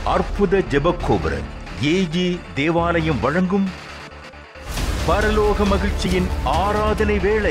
அற்புத ஜெபக்கோபுர ஏஜி தேவாலயம் வழங்கும் பரலோக மகிழ்ச்சியின் ஆராதனை வேளை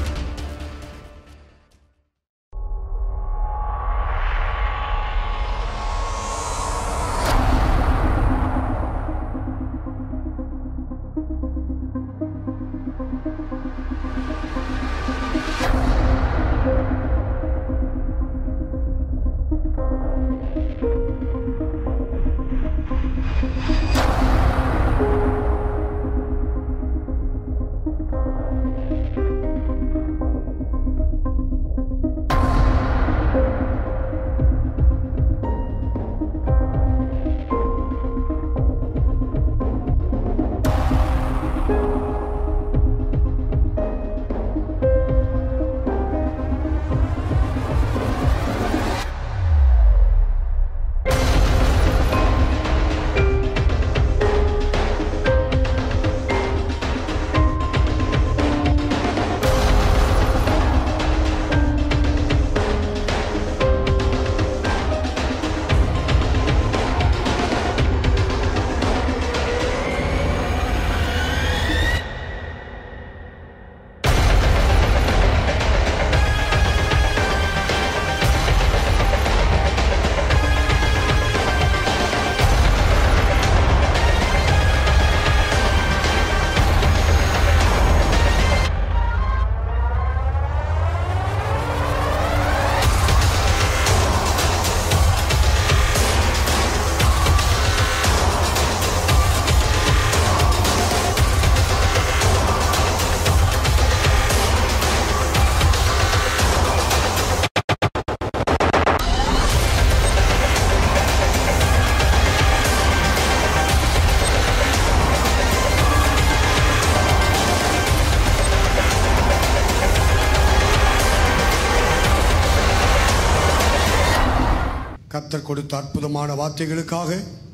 கத்தர் கொடுத்த அற்புதமான வார்த்தைகளுக்காக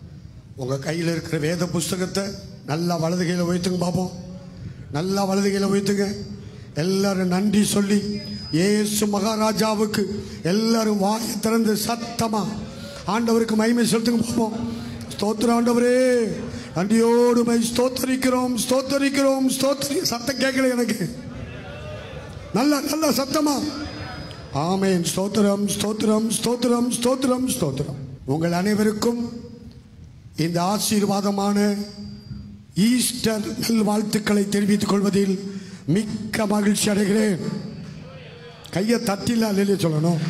உங்கள் கையில் இருக்கிற வேத புஸ்தகத்தை நல்லா வலது கையில் வைத்துங்க பார்ப்போம் நல்லா வலது கையில் வைத்துங்க எல்லாரும் நன்றி சொல்லி இயேசு மகாராஜாவுக்கு எல்லாரும் வாயை திறந்து சத்தமா ஆண்டவருக்கு மகிமை செலுத்துங்க பார்ப்போம் ஸ்தோத்திர ஆண்டவரே நன்றியோடு மை ஸ்தோத்தரிக்கிறோம் ஸ்தோத்தரிக்கிறோம் ஸ்தோத்தரி சத்தம் கேட்கல எனக்கு நல்ல நல்ல சத்தமா ஆமென் ஸ்தோத்திரம் ஸ்தோத்திரம் ஸ்தோத்திரம் ஸ்தோத்திரம் ஸ்தோத்திரம் உங்கள் அனைவருக்கும் இந்த ஆசீர்வாதமான ஈஸ்டர் நல்வாழ்த்துக்களை தெரிவித்துக் கொள்வதில் மிக்க மகிழ்ச்சி அடைகிறேன் கையை தட்டில அல்லையே சொல்லணும்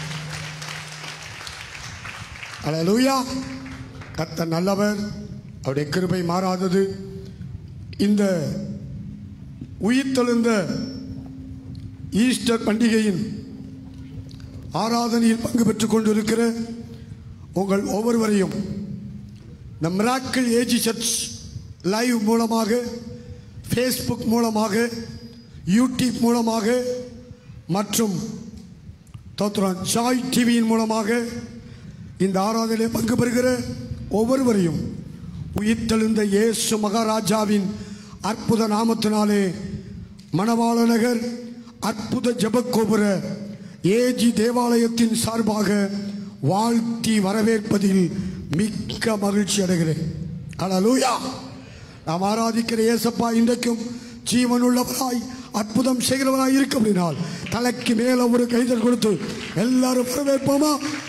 அல்லேலூயா கத்த நல்லவர் அவருடைய கிருபை மாறாதது இந்த உயிர்த்தெழுந்த ஈஸ்டர் பண்டிகையின் ஆராதனையில் பங்கு பெற்றுக் கொண்டிருக்கிற உங்கள் ஒவ்வொருவரையும் இந்த மிராக்கிள் ஏஜி சர்ச் லைவ் மூலமாக ஃபேஸ்புக் மூலமாக யூடியூப் மூலமாக மற்றும் தோத்திரம் ஜாய் டிவியின் மூலமாக இந்த ஆராதனையில் பங்கு பெறுகிற ஒவ்வொருவரையும் உயிர்த்தெழுந்த இயேசு மகாராஜாவின் அற்புத நாமத்தினாலே மணவாள நகர் அற்புத ஜெபக்கோபுர ஏஜி தேவாலயத்தின் சார்பாக வாழ்த்தி வரவேற்பதில் மிக்க மகிழ்ச்சி அடைகிறேன் அல்லேலூயா நாம் ஆராதிக்கிற இயேசப்பா இன்றைக்கும் ஜீவனுள்ளவராய் அற்புதம் செய்கிறவராய் இருக்க அப்படினால் தலைக்கு மேல ஒரு கைதல் கொடுத்து எல்லாரும் வரவேற்போமா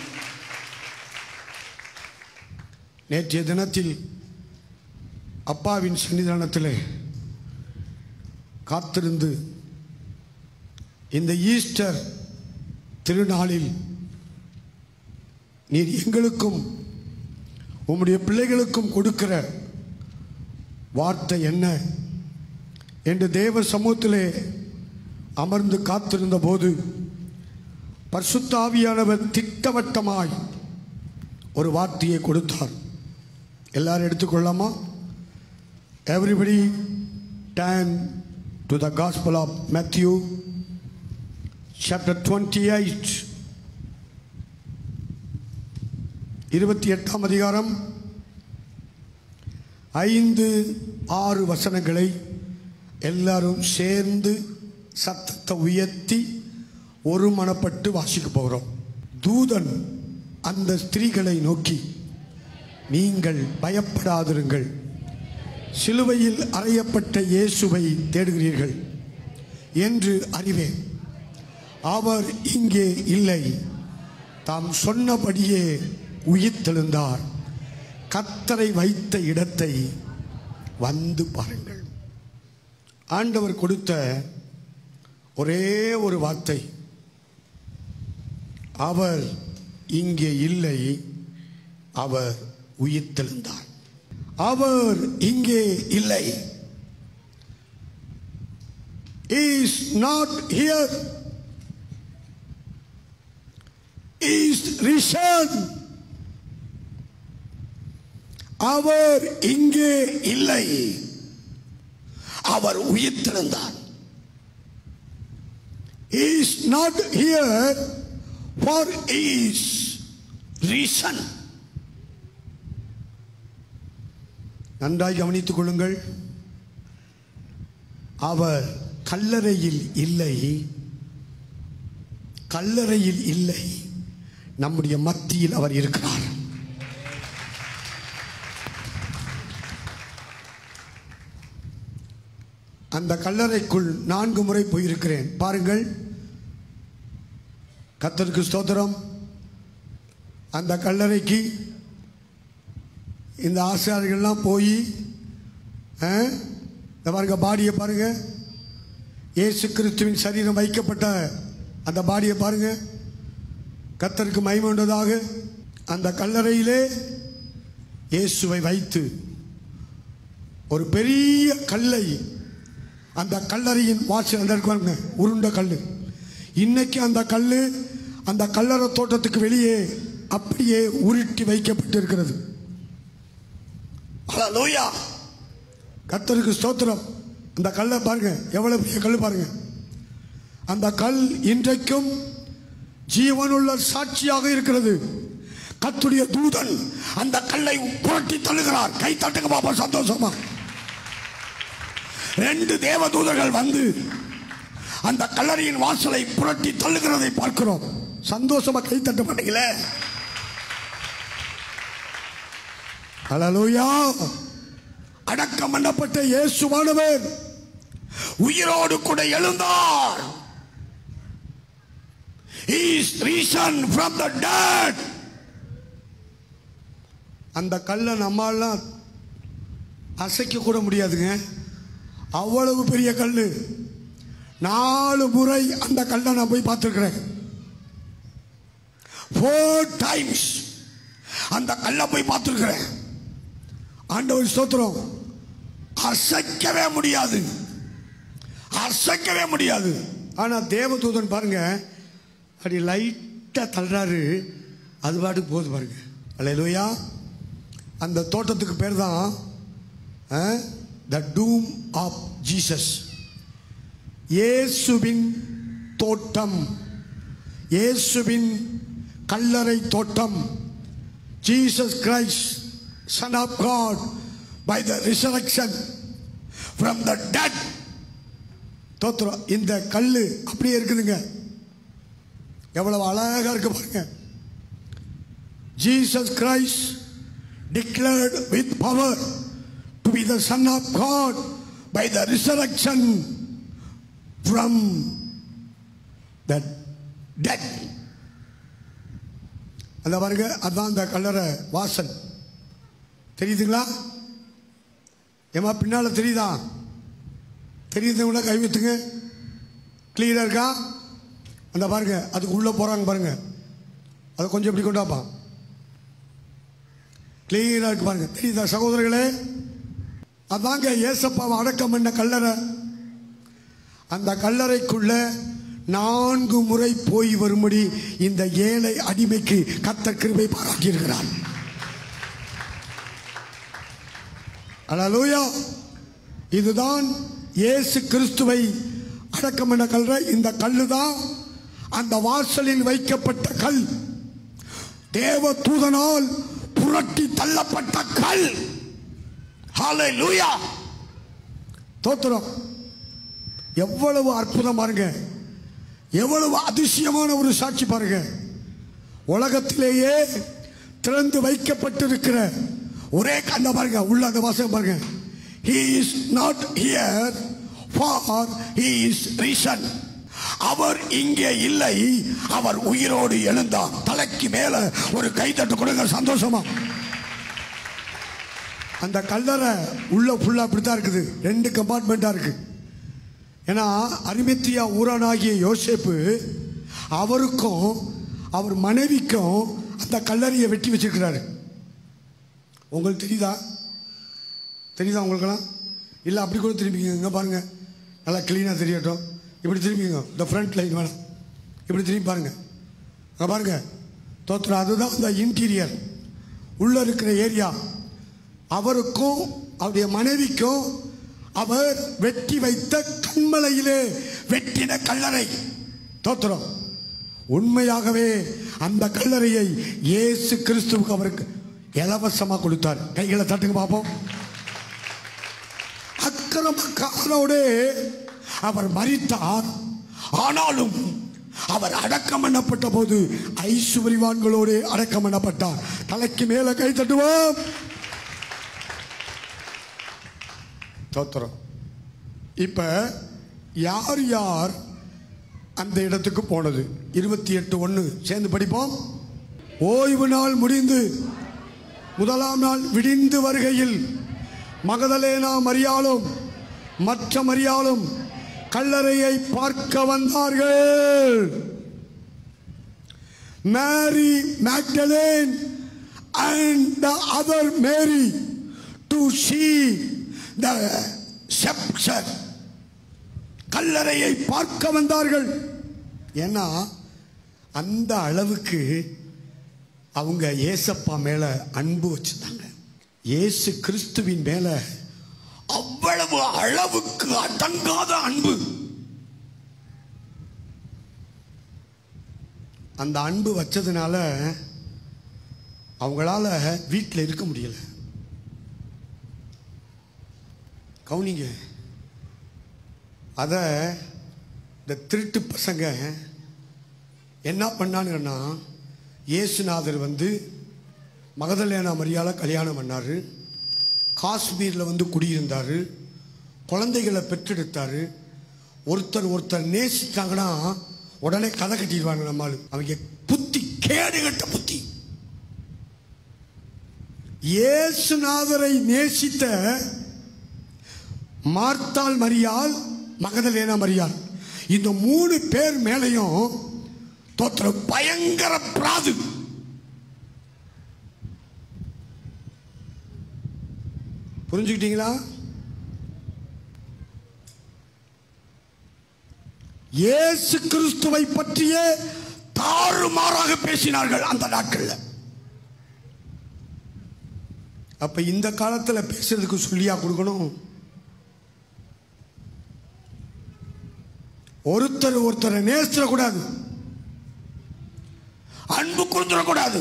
நேற்றைய தினத்தில் அப்பாவின் சன்னிதானத்திலே காத்திருந்து இந்த ஈஸ்டர் திருநாளில் நீர் எங்களுக்கும் உம்முடைய பிள்ளைகளுக்கும் கொடுக்கிற வார்த்தை என்ன என்று தேவ சமூகத்திலே அமர்ந்து காத்திருந்த போது பரிசுத்தாவியானவர் திட்டவட்டமாய் ஒரு வார்த்தையை கொடுத்தார் எல்லாரும் எடுத்துக்கொள்ளாமா everybody turn to the gospel of Matthew chapter twenty eight இருபத்தி எட்டாம் அதிகாரம் ஐந்து ஆறு வசனங்களை எல்லாரும் சேர்ந்து சத்தத்தை உயர்த்தி ஒருமனப்பட்டு வாசிக்க போகிறோம் தூதன் அந்த ஸ்திரீகளை நோக்கி நீங்கள் பயப்படாதிருங்கள் சிலுவையில் அறையப்பட்ட இயேசுவை தேடுகிறீர்கள் என்று அறிவேன் அவர் இங்கே இல்லை தாம் சொன்னபடியே உயிர்த்தெழுந்தார் கத்தரை வைத்த இடத்தை வந்து பாருங்கள் ஆண்டவர் கொடுத்த ஒரே ஒரு வார்த்தை அவர் இங்கே இல்லை அவர் உயிர்த்தெழுந்தார் அவர் இங்கே இல்லை is not here is risen அவர் இங்கே இல்லை அவர் உயிர்த்தெழுந்தார் is not here for is risen நன்றாய் கவனித்துக் கொள்ளுங்கள் அவர் கல்லறையில் இல்லை கல்லறையில் இல்லை நம்முடைய மத்தியில் அவர் இருக்கிறார் அந்த கல்லறைக்குள் நான்கு முறை போயிருக்கிறேன் பாருங்கள் கத்தருக்கு ஸ்தோத்திரம் அந்த கல்லறைக்கு இந்த ஆசிரியர்கள்லாம் போய் ஆ, இந்த பாருங்க பாடியை பாருங்க இயேசு கிறிஸ்துவின் சரீரம் வைக்கப்பட்ட அந்த பாடியை பாருங்க கத்தருக்கு மகிமைண்டதாக அந்த கல்லறையிலே இயேசுவை வைத்து ஒரு பெரிய கல்லை அந்த கல்லறையின் வாசல் அந்த இருக்கு பாருங்க உருண்ட கல் இன்னைக்கு அந்த கல் அந்த கல்லறை தோட்டத்துக்கு வெளியே அப்படியே உருட்டி வைக்கப்பட்டிருக்கிறது ஹalleluya கர்த்தருக்கு ஸ்தோத்திரம் அந்த கல்லை பாருங்க எவ்வளவு பெரிய கல் பாருங்க அந்த கல் இன்றைக்கும் ஜீவனுள்ள சாட்சியாக இருக்கிறது கத்துடைய தூதன் அந்த கல்லை புரட்டி தள்ளுகிறார் கை தட்டுங்க பாப்பா சந்தோஷமா ரெண்டு தேவ தூதர்கள் வந்து அந்த கல்லறையின் வாசலை புரட்டி தள்ளுகிறதை பார்க்கிறோம் சந்தோஷமா கை தட்ட மாட்டீங்களே ஹalleluya அடக்கம் பண்ணப்பட்ட இயேசுவானவர் உயிரோடு கூட எழுந்தார் He is risen from the dead அந்த கல்லை நம்மாலாம் அசைக்க கூட முடியாதுங்க அவ்வளவு பெரிய கல் நாலு முறை அந்த கல்லை நான் போய் பார்த்துருக்கிறேன் ஃபோர் டைம்ஸ் அந்த கல்லை போய் பார்த்துருக்கிறேன் ஆண்டவர் ஸ்தோத்திரம் அசைக்கவே முடியாது அசைக்கவே முடியாது ஆனா தேவதூதன் பாருங்க அப்படி லைட்டா தள்ளுறாரு அது பாட்டுக்கு போகுது பாருங்க அல்லையா அந்த தோட்டத்துக்கு பேர் தான் த டூம் ஆஃப் ஜீசஸ் இயேசுவின் தோட்டம் இயேசுவின் கல்லறை தோட்டம் Jesus Christ son of God by the resurrection from the dead தோத்திரம் இந்த கல்லு அப்படியே இருக்குதுங்க எவ்வளவு அழகா இருக்கு பாருங்க Jesus Christ declared with power to be the Son of God by the resurrection from the dead. அந்த பாருங்க அதான் அந்த கல்லறை வாசல் தெரியுதுங்களா ஏமா பின்னால தெரியுதா தெரியுதுங்களா கை வைத்துங்க கிளியரா இருக்கா அந்த பாருங்க அதுக்கு உள்ள போறாங்க பாருங்க அதை கொஞ்சம் இப்படி கொண்டாப்பா கிளியரா இருக்கு பாருங்க தெரியுதா சகோதரர்களே அதாங்க ஏசப்பாவை அடக்கம் பண்ண கல்லறை அந்த கல்லறைக்குள்ள நான்கு முறை போய் வரும்படி இந்த ஏழை அடிமைக்கு கத்த கிருபை பாராட்டியிருக்கிறார் அல்லேலூயா இதுதான் இயேசு கிறிஸ்துவை அடக்கம் பண்ண கல்லறை இந்த கல்லு தான் அந்த வாசலில் வைக்கப்பட்ட கல் தேவ தூதனால் புரட்டி தள்ளப்பட்ட கல் ஹalleluya தோத்திரம் எவ்வளவு அற்புதம் பாருங்க எவ்வளவு அதிசயமான ஒரு சாட்சி பாருங்க உலகத்திலேயே திறந்து வைக்கப்பட்டிருக்கிற ஒரே கண்ண பாருங்க உள்ள அந்த வாசகம் பாருங்க he is not here for he is risen அவர் இங்கே இல்லை அவர் உயிரோடு எழுந்தார் தலைக்கு மேல ஒரு கைத்தட்டு கொடுங்க சந்தோஷமா அந்த கல்லறை உள்ள ஃபுல்லா அப்படித்தான் இருக்குது ரெண்டு கம்பார்ட்மெண்டா இருக்கு ஏன்னா அரிமெத்தியா ஊரானாகிய யோசேப்பு அவருக்கும் அவர் மனைவிக்கும் அந்த கல்லறையை வெட்டி வச்சிருக்கிறாரு உங்களுக்கு தெரியுதா தெரியுதா உங்களுக்கெல்லாம் இல்லை அப்படி கூட திரும்பிங்க இங்கே பாருங்க நல்லா க்ளீனாக தெரியட்டும் இப்படி திரும்பிங்க இந்த ஃப்ரண்ட் லைன் வேணாம் இப்படி திரும்பி பாருங்க அங்கே பாருங்க தோத்திரம் அதுதான் இந்த இன்டீரியர் உள்ள இருக்கிற ஏரியா அவருக்கும் அவருடைய மனைவிக்கும் அவர் வெட்டி வைத்த கண்மலையிலே வெட்டின கல்லறை தோத்திரம் உண்மையாகவே அந்த கல்லறையை இயேசு கிறிஸ்துவுக்கு அவருக்கு இலவசமாக கொடுத்தார் கைகளை தட்டுங்க பார்ப்போம் அக்கிரமக்காரோடு அவர் மரித்தார் ஆனாலும் அவர் அடக்கம் பண்ணப்பட்ட போது ஐஸ்வரிவான்களோடு அடக்கம் பண்ணப்பட்டார் தலைக்கு மேல கை தட்டுவோம் தோத்திரம் இப்ப யார் யார் அந்த இடத்துக்கு போனது இருபத்தி எட்டு ஒன்று சேர்ந்து படிப்போம் ஓய்வு நாள் முடிந்து முதலாம் நாள் விடிந்து வருகையில் மகதலேனா மரியாளும் மற்ற மரியாளும் கல்லறையை பார்க்க வந்தார்கள் Mary Magdalene and the other Mary to see the sepulchre கல்லறையை பார்க்க வந்தார்கள் ஏன்னா அந்த அளவுக்கு அவங்க ஏசப்பா மேல அன்பு வச்சிருந்தாங்க இயேசு கிறிஸ்துவின் மேல அவ்வளவு அளவுக்கு அடங்காத அன்பு அந்த அன்பு வச்சதுனால அவங்களால வீட்டில் இருக்க முடியல கவுனிங்க அதை இந்த திருட்டு பசங்க என்ன பண்ணானுங்கன்னா இயேசுநாதர் வந்து மகதலேனா மரியாதை கல்யாணம் பண்ணார் காஷ்மீரில் வந்து குடியிருந்தார் குழந்தைகளை பெற்றெடுத்தார் ஒருத்தர் ஒருத்தர் நேசித்தாங்கன்னா உடனே கதை கட்டிடுவாங்க நம்மால் அவங்க புத்தி கேடு கட்ட புத்தி இயேசுநாதரை நேசித்த மார்த்தாள் மரியாள் மகதலேனா மரியாள் இந்த மூணு பேர் மேலையும் தோற்ற பயங்கர பிராது புரிஞ்சுக்கிட்டீங்களா இயேசு கிறிஸ்துவை பற்றியே தாறுமாறாக பேசினார்கள் அந்த நாட்கள்ல அப்ப இந்த காலத்துல பேசுறதுக்கு சொல்லியா கொடுக்கணும் ஒருத்தர் ஒருத்தரை நேசிடக்கூடாது அன்பு கூர்ந்துடக்கூடாது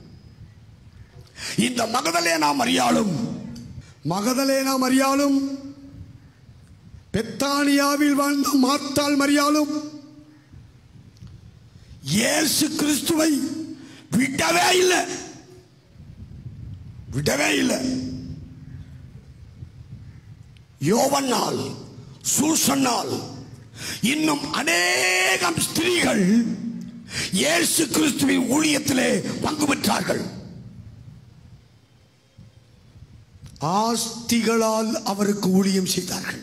இந்த மகதலேனா மரியாளும் மகதலேனா மரியாளும் பெத்தானியாவில் வாழ்ந்த மார்த்தாள் மரியாளும் இயேசு கிறிஸ்துவை விடவே இல்லை விடவே இல்லை யோவன்னால் சூசன்னால் இன்னும் அநேகம் ஸ்திரீகள் இயேசு கிறிஸ்துவின் ஊழியத்திலே பங்கு பெற்றார்கள் ஆஸ்திகளால் அவருக்கு ஊழியம் செய்தார்கள்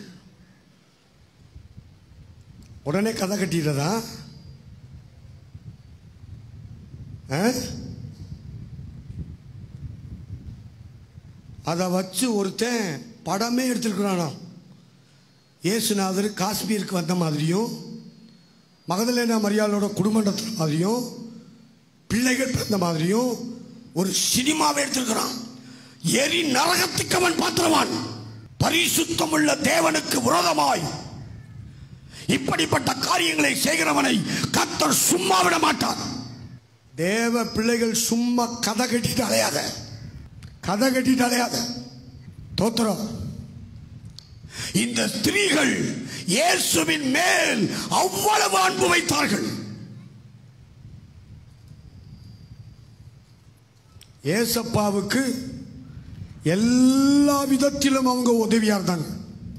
உடனே கதை கட்டிடுறதா ஆ? அதை வச்சு ஒருத்தன் படமே எடுத்திருக்கிறானா இயேசுநாதர் காஷ்மீருக்கு வந்த மாதிரியும் மகதலேனா மரியாளோட குடும்ப நடத்துற மாதிரியும் பிள்ளைகள் பிறந்த மாதிரியும் ஒரு சினிமாவை எடுத்திருக்கிறான் எரி நரகத்துக்கு அவன் பாத்திரவான் பரிசுத்தமுள்ள தேவனுக்கு விரோதமாய் இப்படிப்பட்ட காரியங்களை செய்கிறவனை கத்தர் சும்மா விட மாட்டார் தேவ பிள்ளைகள் சும்மா கதை கட்டிட்டு அலையாத கதை கட்டிட்டு அலையாத தோத்திரம் இந்த ஸ்திரீகள் இயேசுவின் மேல் அவ்வளவு அன்பு வைத்தார்கள் ஏசப்பாவுக்கு எல்லா விதத்திலும் அவங்க உதவியா இருந்தாங்க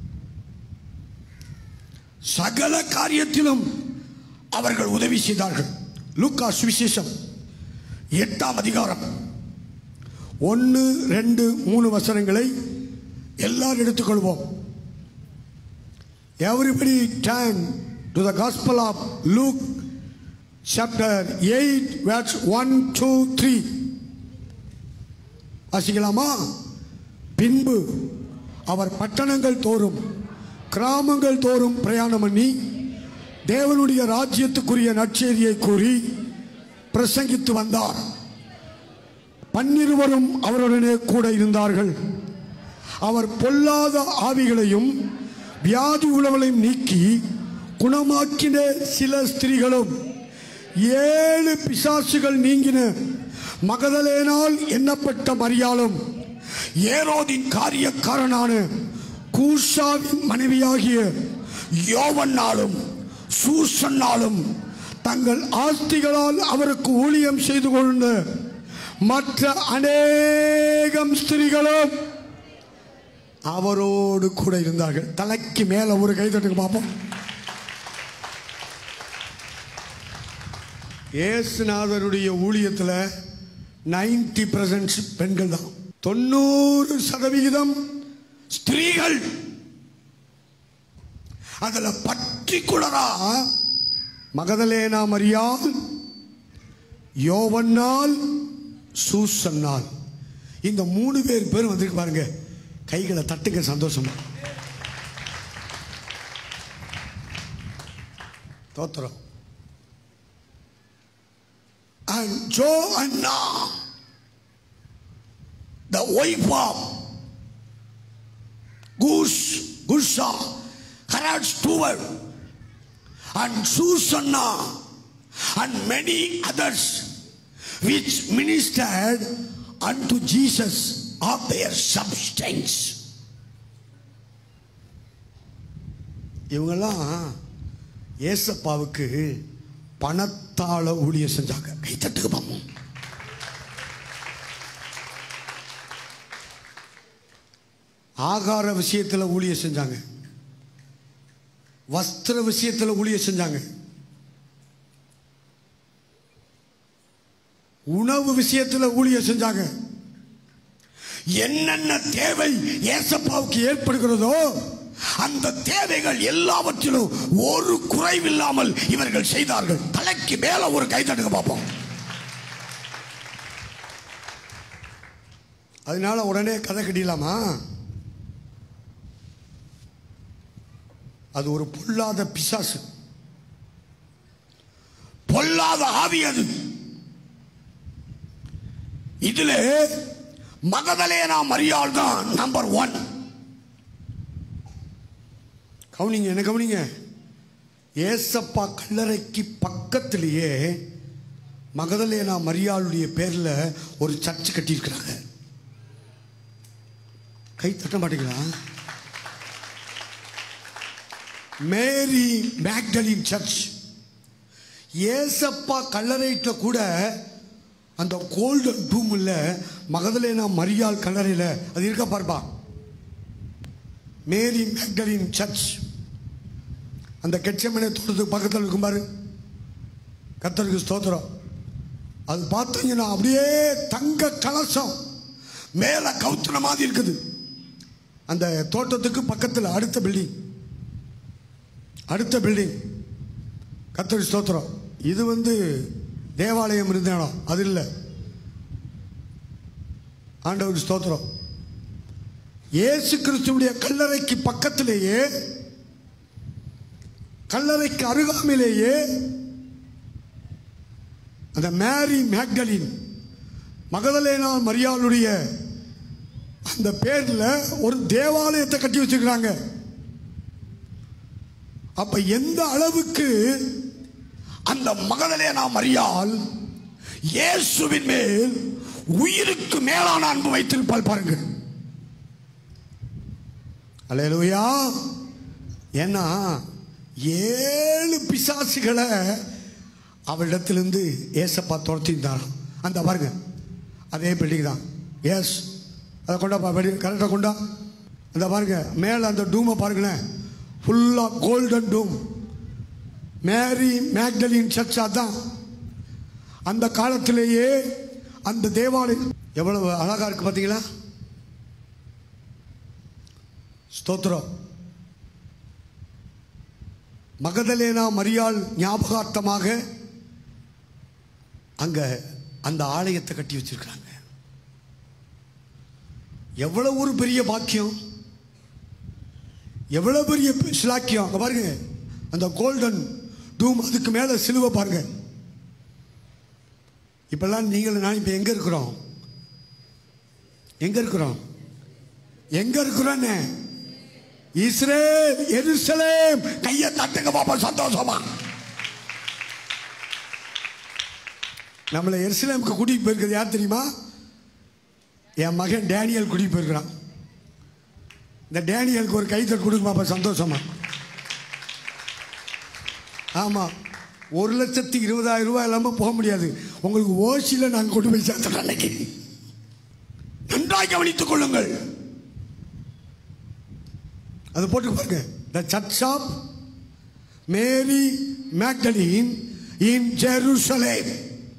சகல காரியத்திலும் அவர்கள் உதவி செய்தார்கள் லூக்கா சுவிசேஷம் எட்டாம் அதிகாரம் ஒன்று ரெண்டு மூணு வசனங்களை எல்லாரும் எடுத்துக்கொள்வோம் everybody turn to the gospel of Luke chapter eight words one two three வாசிக்கலாமா பின்பு அவர் பட்டணங்கள் தோறும் கிராமங்கள் தோறும் பிரயாணம் பண்ணி தேவனுடைய ராஜ்யத்துக்குரிய நற்செய்தியை கூறி பிரசங்கித்து வந்தார் பன்னிருவரும் அவருடனே கூட இருந்தார்கள் அவர் பொல்லாத ஆவிகளையும் வியாதி உழவளையும் நீக்கி குணமாக்கின சில ஸ்திரீகளும் ஏழு பிசாசுகள் நீங்கின மகதலேனால் எண்ணப்பட்ட மரியாளும் ஏரோதின் காரியக்காரனான கூஷாவின் மனைவியாகிய யோவன்னாலும் சூசன்னாலும் தங்கள் ஆஸ்திகளால் அவருக்கு ஊழியம் செய்து கொண்ட மற்ற அநேகம் ஸ்திரீகளும் அவரோடு கூட இருந்தார்கள் தலைக்கு மேல ஒரு கைதட்டுக்கு பார்ப்போம் ஏசுநாதருடைய ஊழியத்தில் நைன்டி பர்சன்ட் பெண்கள் தான் தொண்ணூறு சதவிகிதம் ஸ்திரீகள் அதுல பர்டிகுலரா மகதலேனா மரியாள் யோவன்னால் சூசன்னால் இந்த மூணு பேர் பேர் வந்திருக்கு பாருங்க கைகளை தட்டுங்க சந்தோஷமா தோத்திரம் and Joanna, the wife of Gus, Gusa, Herod Stewart, and Susanna, and many others, which ministered unto Jesus of their substance. இவங்கெல்லாம் ஏசப்பாவுக்கு பணத்தால ஊழியம் செஞ்சாங்க கைத்தட்டுக்கு பார்ப்போம் ஆகார விஷயத்தில் ஊழியம் செஞ்சாங்க வஸ்திர விஷயத்தில் ஊழியம் செஞ்சாங்க உணவு விஷயத்தில் ஊழியம் செஞ்சாங்க என்னென்ன தேவை ஏசப்பாவுக்கு ஏற்படுகிறதோ அந்த தேவைகள் எல்லாவற்றிலும் ஒரு குறைவில்லாமல் இவர்கள் செய்தார்கள் தலைக்கு மேல ஒரு கைதட்டுங்க பார்ப்போம் அதனால உடனே கதை கட்டிடலாமா அது ஒரு பொல்லாத பிசாசு பொல்லாத ஆவி அது இதுல மகதலேனா மரியாள் தான் நம்பர் ஒன் கவனிங்க என்ன கவனிங்க ஏசப்பா கல்லறைக்கு பக்கத்திலேயே மகதலேனா மரியாளுடைய பேர்ல ஒரு சர்ச் கட்டியிருக்கிறாங்க கை தட்ட மாட்டீங்களா மேரி மேக்டலின் சர்ச் ஏசப்பா கல்லறையிட்ட கூட அந்த கோல்டன் டூமில் மகதலேனா மரியாள் கல்லறையில் அது இருக்கா பார்ப்பா மேரி மேக்டலின் சர்ச் அந்த கெச்சமனை தோட்டத்துக்கு பக்கத்தில் இருக்கும் பாரு கத்தருக்கு ஸ்தோத்திரம் அது பார்த்தீங்கன்னா அப்படியே தங்க கலசம் மேலே கவுத்துன மாதிரி இருக்குது அந்த தோட்டத்துக்கு பக்கத்தில் அடுத்த பில்டிங் அடுத்த பில்டிங் கத்தரி ஸ்தோத்திரம் இது வந்து தேவாலயம் இருந்த இடம் அது இல்லை ஆண்டவர் ஸ்தோத்திரம் இயேசு கிறிஸ்துவுடைய கல்லறைக்கு பக்கத்திலேயே கல்லறைக்கு அருகாமையிலேயே அந்த மேரி மேக்டலின் மகதலேனா மரியாளுடைய அந்த பேர்ல ஒரு தேவாலயத்தை கட்டி வச்சிருக்கிறாங்க அப்ப எந்த அளவுக்கு அந்த மகதலேனா மரியாள் இயேசுவின் மேல் உயிருக்கு மேலான அன்பு வைத்திருப்பாள் பாருங்க அல்லேலூயா ஏன்னா ஏழு பிசாசுகளை அவளிடத்திலிருந்து ஏசப்பா துரத்திருந்தாராம் அந்த பாருங்க அதே பில்டிங் தான் எஸ் அதை கொண்டாப்பா வெடி கரெக்டாக கொண்டா அந்த பாருங்க மேலே அந்த டூமை பாருங்களேன் ஃபுல்லாக golden dome Mary Magdalene church அதான் அந்த காலத்திலேயே அந்த தேவாலயம் எவ்வளவு அழகா இருக்கு பார்த்தீங்களா ஸ்தோத்திரம் மகதலேனா மரியாள் ஞாபகார்த்தமாக அங்க அந்த ஆலயத்தை கட்டி வச்சிருக்காங்க எவ்வளவு ஒரு பெரிய பாக்கியம் எவ்வளவு பெரிய சிலாக்கியம் அங்க பாருங்க அந்த கோல்டன் டூம் அதுக்கு மேல சிலுவை பாருங்க இப்பெல்லாம் நீங்கள் நான் இப்ப எங்க இருக்கிறோம் எங்க இருக்கிறோம் எங்க இருக்கிறோன்னு இஸ்ரேல் எருசலேம் கையை தட்டுங்க பாப்பா சந்தோஷமா நம்மளை எருசலேமுக்கு கூட்டிட்டு போயிருக்கிறது யார் தெரியுமா என் மகன் டேனியல் கூட்டிட்டு போயிருக்கிறான் இந்த டேனியலுக்கு ஒரு கைத்தட்டு கொடுங்க பாப்பா சந்தோஷமா ஆமா ஒரு லட்சத்தி இருபதாயிரம் ரூபாய் இல்லாம போக முடியாது உங்களுக்கு ஓசியில் நாங்கள் கொண்டு போய் சேர்த்துறோம் அன்னைக்கு நன்றாய் கவனித்துக் கொள்ளுங்கள் அது போட்டு பாருங்க the church of Mary Magdalene in Jerusalem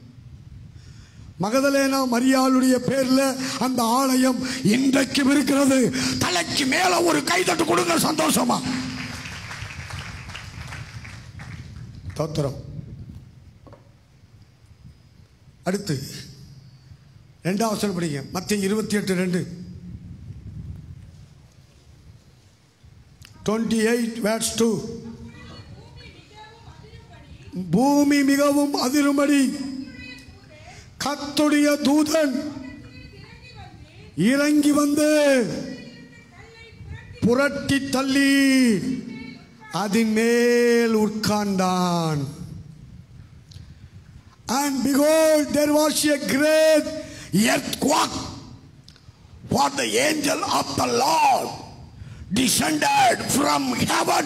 மகதலேனா மரியாளுடைய பேர்ல அந்த ஆலயம் இன்றைக்கும் இருக்கிறது தலைக்கு மேல ஒரு கைதட்டு கொடுங்க சந்தோஷமா தோத்திரம் அடுத்து ரெண்டாவது வசனம் படிங்க மத்திய இருபத்தி எட்டு ரெண்டு டுவெண்ட்டி எயிட் வேட்ஸ் டூ பூமி மிகவும் அதிரும்படி கத்துடைய தூதன் இறங்கி வந்து புரட்டி தள்ளி அதன் மேல் உட்கார்ந்தான் And behold, there was a great earthquake, for the angel of the Lord descended from heaven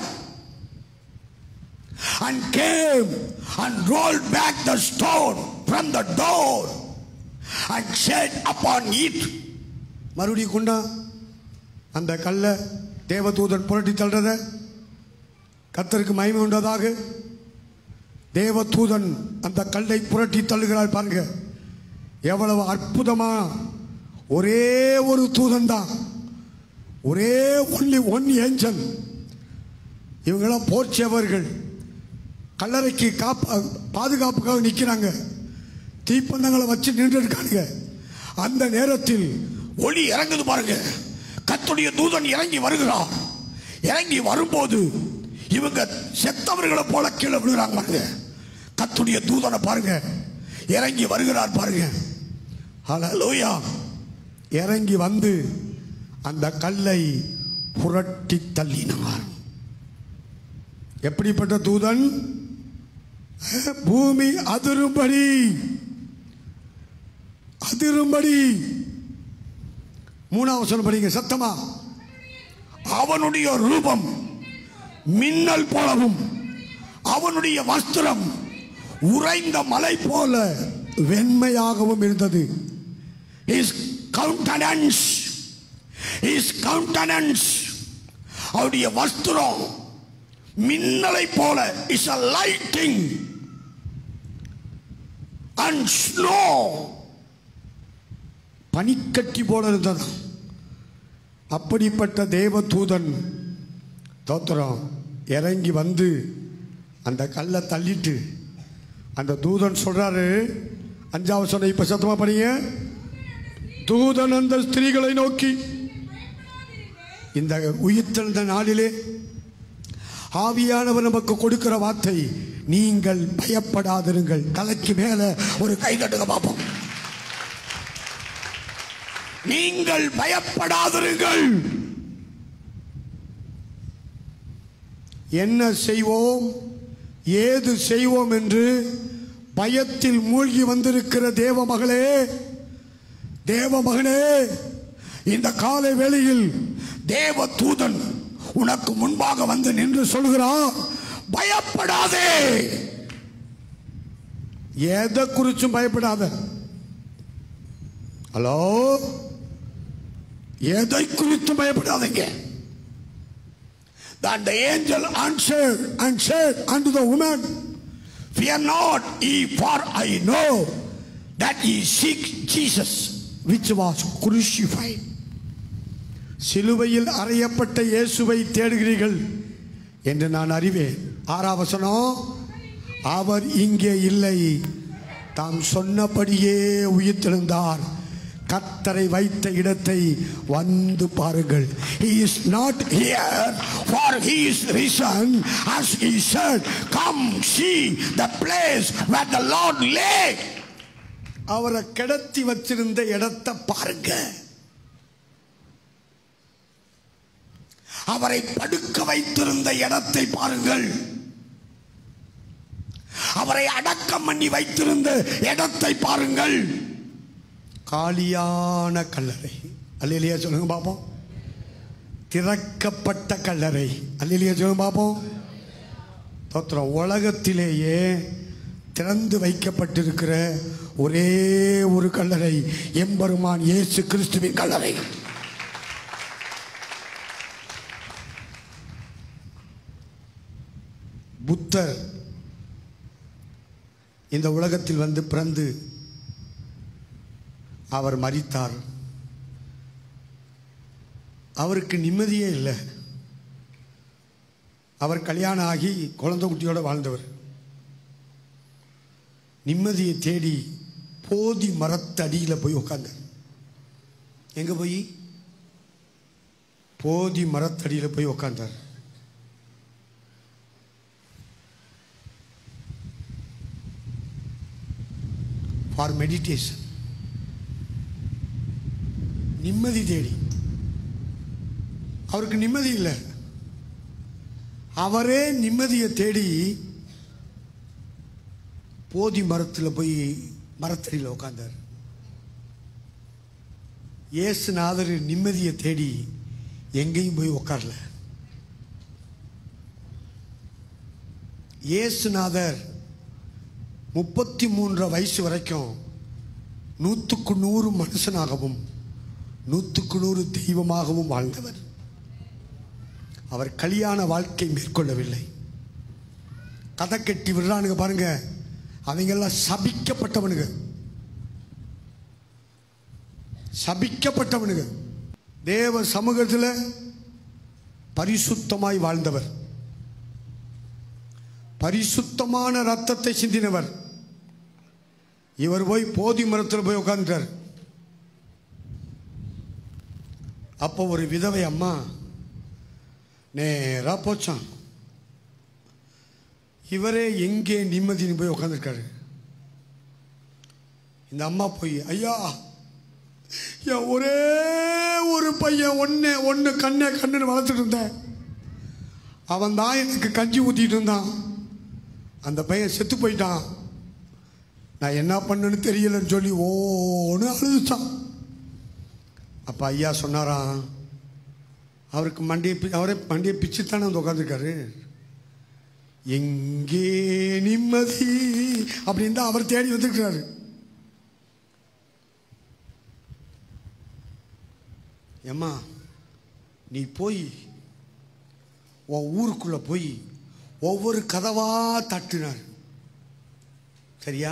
and came and rolled back the stone from the door and sat upon it. மறுபடியும் கொண்டா அந்த கல்ல தேவதூதன் புரட்டி தள்ளுறத கத்தருக்கு மகிமை உண்டதாக தேவதூதன் அந்த கல்லை புரட்டி தள்ளுகிறார் பாருங்க எவ்வளவு அற்புதமா ஒரே ஒரு தூதன் தான் ஒரே ஒன்லி ஒன் ஏஞ்சல் இவங்கெல்லாம் போர்ச்சவர்கள் கல்லறைக்கு காப்பா பாதுகாப்புக்காக நிற்கிறாங்க தீப்பந்தங்களை வச்சு நின்று இருக்காங்க அந்த நேரத்தில் ஒளி இறங்குது பாருங்க கத்துடைய தூதன் இறங்கி வருகிறார் இறங்கி வரும்போது இவங்க செத்தவர்களை போல கீழே விழுகிறாங்க பாருங்க கத்துடைய தூதனை பாருங்க இறங்கி வருகிறார் பாருங்க ஹalleluya இறங்கி வந்து அந்த கல்லை புரட்டி தள்ளினார் எப்படிப்பட்ட தூதன் அஹ், பூமி அதிரும்படி அதிரும்படி மூணாவது சொல்ல படிங்க சத்தமா அவனுடைய ரூபம் மின்னல் போலவும் அவனுடைய வஸ்திரம் உறைந்த மலை போல வெண்மையாகவும் இருந்தது his countenance his countenance அவருடைய வஸ்திரம் மின்னலை போல is a lighting and snow பனிக்கட்டி போல இருந்தது அப்படிப்பட்ட தேவதூதன் தோத்திரம் இறங்கி வந்து அந்த கல்லை தள்ளிட்டு அந்த தூதன் சொல்றாரு அஞ்சாவது சொன்ன இப்ப சத்தமா படிங்க தூதன் அந்த ஸ்திரீகளை நோக்கி இந்த உயிர்த்தெழுந்த நாளிலே ஆவியானவர் நமக்கு கொடுக்கிற வார்த்தை நீங்கள் பயப்படாதிருங்கள் தலைக்கு மேல ஒரு கை தட்டுங்க பார்ப்போம் நீங்கள் பயப்படாதிருங்கள் என்ன செய்வோம் ஏது செய்வோம் என்று பயத்தில் மூழ்கி வந்திருக்கிற தேவ மகளே தேவ மகனே இந்த காலை வேளையில் தேவ தூதன் உனக்கு முன்பாக வந்து நின்று சொல்கிறான் பயப்படாதே எதை குறிச்சும் பயப்படாத ஹலோ எதை குறித்து பயப்படாதீங்க That the angel answered and said unto the woman, Fear not, ye, for I know that ye seek Jesus, which was crucified. சிலுவையில் அறையப்பட்ட இயேசுவை தேடுகிறீர்கள் என்று நான் அறிவேன் ஆறாம் வசனம் அவர் இங்கே இல்லை தாம் சொன்னபடியே உயிர்த்தெழுந்தார் கத்தரை வைத்த இடத்தை வந்து பாருங்கள் he is not here for he is risen as he said come see the place where the lord lay அவரை கிடத்தி வச்சிருந்த இடத்தை பாருங்க அவரை படுக்க வைத்திருந்த இடத்தை பாருங்கள் அவரை அடக்கம் பண்ணி வைத்திருந்த இடத்தை பாருங்கள் காலியான கல்லறை அல்லையா சொல்லுங்க பார்ப்போம் திறக்கப்பட்ட கல்லறை அல்லையா சொல்லுங்க பார்ப்போம் தோத்திரம் உலகத்திலேயே திறந்து வைக்கப்பட்டிருக்கிற ஒரே ஒரு கல்லறை எம்பெருமான் இயேசு கிறிஸ்துவின் கல்லறை புத்தர் இந்த உலகத்தில் வந்து பிறந்து அவர் மரித்தார் அவருக்கு நிம்மதியே இல்லை அவர் கல்யாணம் ஆகி குழந்தை குட்டியோட வாழ்ந்தவர் நிம்மதியை தேடி போதி மரத்து அடியில் போய் உட்காந்தார் எங்க போய் போதி மரத்தடியில் போய் உட்காந்தார் ஃபார் மெடிடேஷன் நிம்மதி தேடி அவருக்கு நிம்மதி இல்லை அவரே நிம்மதியை தேடி போதி மரத்தில் போய் மரத்தடியில் உட்கார்ந்தார் இயேசுநாதர் நிம்மதியை தேடி எங்கேயும் போய் உட்காரல இயேசுநாதர் முப்பத்தி மூன்று வயசு வரைக்கும் நூற்றுக்கு நூறு மனுஷனாகவும் நூற்றுக்கு நூறு தெய்வமாகவும் வாழ்ந்தவர் அவர் கல்யாண வாழ்க்கை மேற்கொள்ளவில்லை கதை கட்டி விடுறானுங்க பாருங்க அவங்கெல்லாம் சபிக்கப்பட்டவனுங்க சபிக்கப்பட்டவனுங்க தேவ சமூகத்தில் பரிசுத்தமாய் வாழ்ந்தவர் பரிசுத்தமான ரத்தத்தை சிந்தினவர் இவர் போய் போதி மரத்தில் போய் உட்கார்ந்துட்டார் அப்போ ஒரு விதவை அம்மா நேராக போச்சான் இவரே எங்கே நிம்மதினு போய் உட்காந்துருக்காரு இந்த அம்மா போய் ஐயா என் ஒரே ஒரு பையன் ஒன்று ஒன்று கண்ணை கண்ணுன்னு வளர்த்துட்டு இருந்தேன் அவன் தான் எனக்கு கஞ்சி ஊற்றிட்டு இருந்தான் அந்த பையன் செத்து போயிட்டான் நான் என்ன பண்ணேன்னு தெரியலன்னு சொல்லி ஓன்னு அழுதுச்சான் அப்போ ஐயா சொன்னாராம் அவருக்கு மண்டியை பி- அவரே மண்டியை பிச்சு தானே வந்து உட்காந்துருக்காரு எங்கே நிம்மதி அப்படின்னு தான் அவர் தேடி வந்திருக்கிறாரு ஏம்மா நீ போய் உன் ஊருக்குள்ள போய் ஒவ்வொரு கதவா தட்டினார் சரியா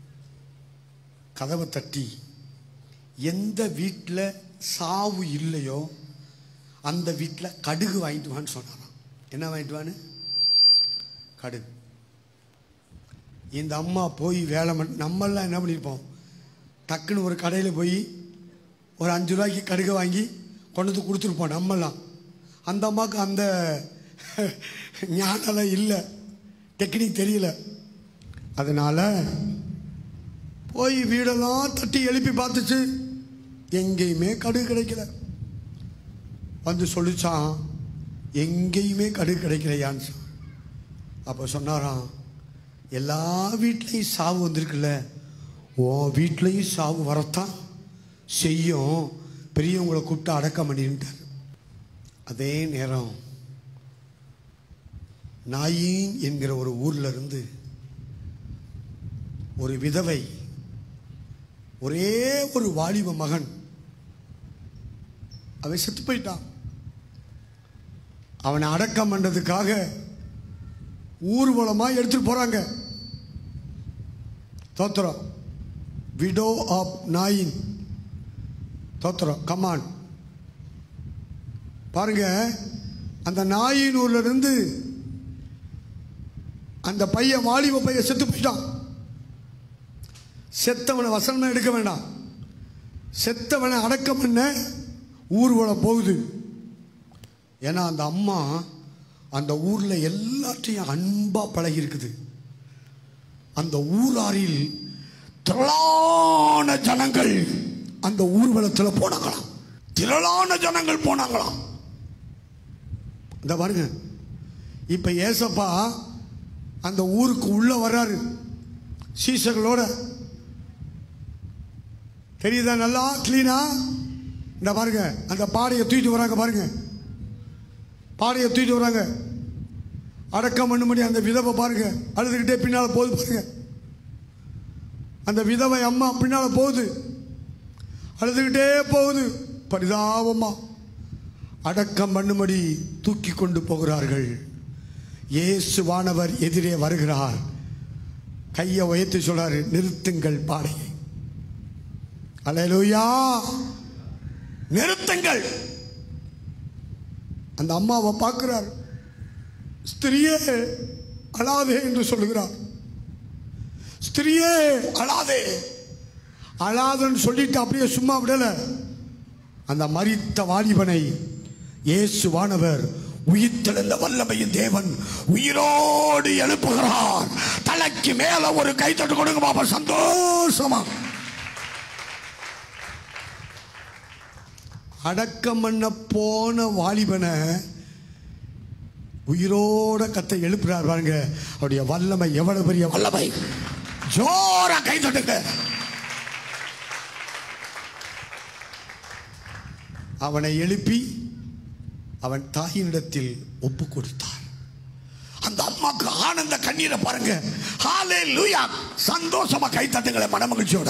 கதவை தட்டி எந்த வீட்டில் சாவு இல்லையோ அந்த வீட்டில் கடுகு வாங்கிட்டு வான்னு சொன்னாராம் என்ன வாங்கிட்டு வான்னு கடுகு இந்த அம்மா போய் வேலை பண்ண நம்மெல்லாம் என்ன பண்ணியிருப்போம் டக்குன்னு ஒரு கடையில் போய் ஒரு அஞ்சு ரூபாய்க்கு கடுகு வாங்கி கொண்டு வந்து கொடுத்துருப்போம் நம்மெல்லாம் அந்த அம்மாவுக்கு அந்த ஞானம்லாம் இல்லை டெக்னிக் தெரியல அதனால் போய் வீடெல்லாம் தட்டி எழுப்பி பார்த்துச்சு எங்கேயுமே கடுகு கிடைக்கல வந்து சொல்லிச்சான் எங்கேயுமே கடுகு கிடைக்கலையான்னு சொன்னான். அப்போ சொன்னாராம் எல்லா வீட்லேயும் சாவு வந்திருக்குல்ல உன் வீட்லேயும் சாவு வரத்தான் செய்யும் பெரியவங்களை கூப்பிட்டு அடக்கம் பண்ணிட்டார் அதே நேரம் நாயின் என்கிற ஒரு ஊர்ல இருந்து ஒரு விதவை ஒரே ஒரு வாலிப மகன் அவன் செத்து போயிட்டான் அவனை அடக்கம் பண்ணுறதுக்காக ஊர்வலமாக எடுத்துட்டு போறாங்க தோத்திரம் விடோ ஆஃப் நாயின் தோத்திரம் கமான் பாருங்க அந்த நாயின் ஊர்ல இருந்து அந்த பையன் வாலிப பையன் செத்து போயிட்டான் செத்தவனை வசனம் எடுக்க வேண்டாம் செத்தவனை அடக்கம் பண்ண ஊர்வலம் போகுது ஏன்னா அந்த அம்மா அந்த ஊர்ல எல்லாத்தையும் அன்பா பழகி இருக்குது அந்த ஊராரில் திரளான ஜனங்கள் அந்த ஊர்வலத்தில் போனாங்களாம் திரளான ஜனங்கள் போனாங்களாம் இந்த பாருங்க இப்ப ஏசப்பா அந்த ஊருக்கு உள்ள வர்றாரு சீசர்களோட தெரியுதா நல்லா கிளீனா இந்த பாருங்க அந்த பாடையை தூக்கிட்டு வராங்க பாருங்க பாடையை தூக்கிட்டு வராங்க அடக்கம் பண்ணும்படி அந்த விதவை பாருங்க அழுதுகிட்டே பின்னால போகுது பாருங்க அந்த விதவை அம்மா பின்னால போகுது அழுதுகிட்டே போகுது பரிதாபமா அடக்கம் பண்ணும்படி தூக்கி கொண்டு போகிறார்கள் இயேசுவானவர் எதிரே வருகிறார் கையை உயர்த்தி சொல்றாரு நிறுத்துங்கள் பாடையை அலையலூயா நிறுத்துங்கள் அந்த அம்மாவை பார்க்கிறார் ஸ்திரியே அழாதே என்று சொல்லுகிறார் ஸ்திரியே அழாதே அழாதன்னு சொல்லிட்டு அப்படியே சும்மா விடல அந்த மரித்த வாலிபனை இயேசுவானவர் உயிர்த்தெழுந்த வல்லமையின் தேவன் உயிரோடு எழுப்புகிறார் தலைக்கு மேல ஒரு கைத்தட்டு கொடுங்க பாப்பா சந்தோஷமா அடக்கம் பண்ண போன வாலிபனை உயிரோட கத்தை எழுப்புறார் பாருங்க அவருடைய வல்லமை எவ்வளவு பெரிய வல்லமை ஜோரா கை தட்டுங்க அவனை எழுப்பி அவன் தாயினிடத்தில் ஒப்பு கொடுத்தார் அந்த அம்மாக்கு ஆனந்த கண்ணீரை பாருங்க ஹாலே லூயா சந்தோஷமா கை தட்டுங்களே மனமகிழ்ச்சியோட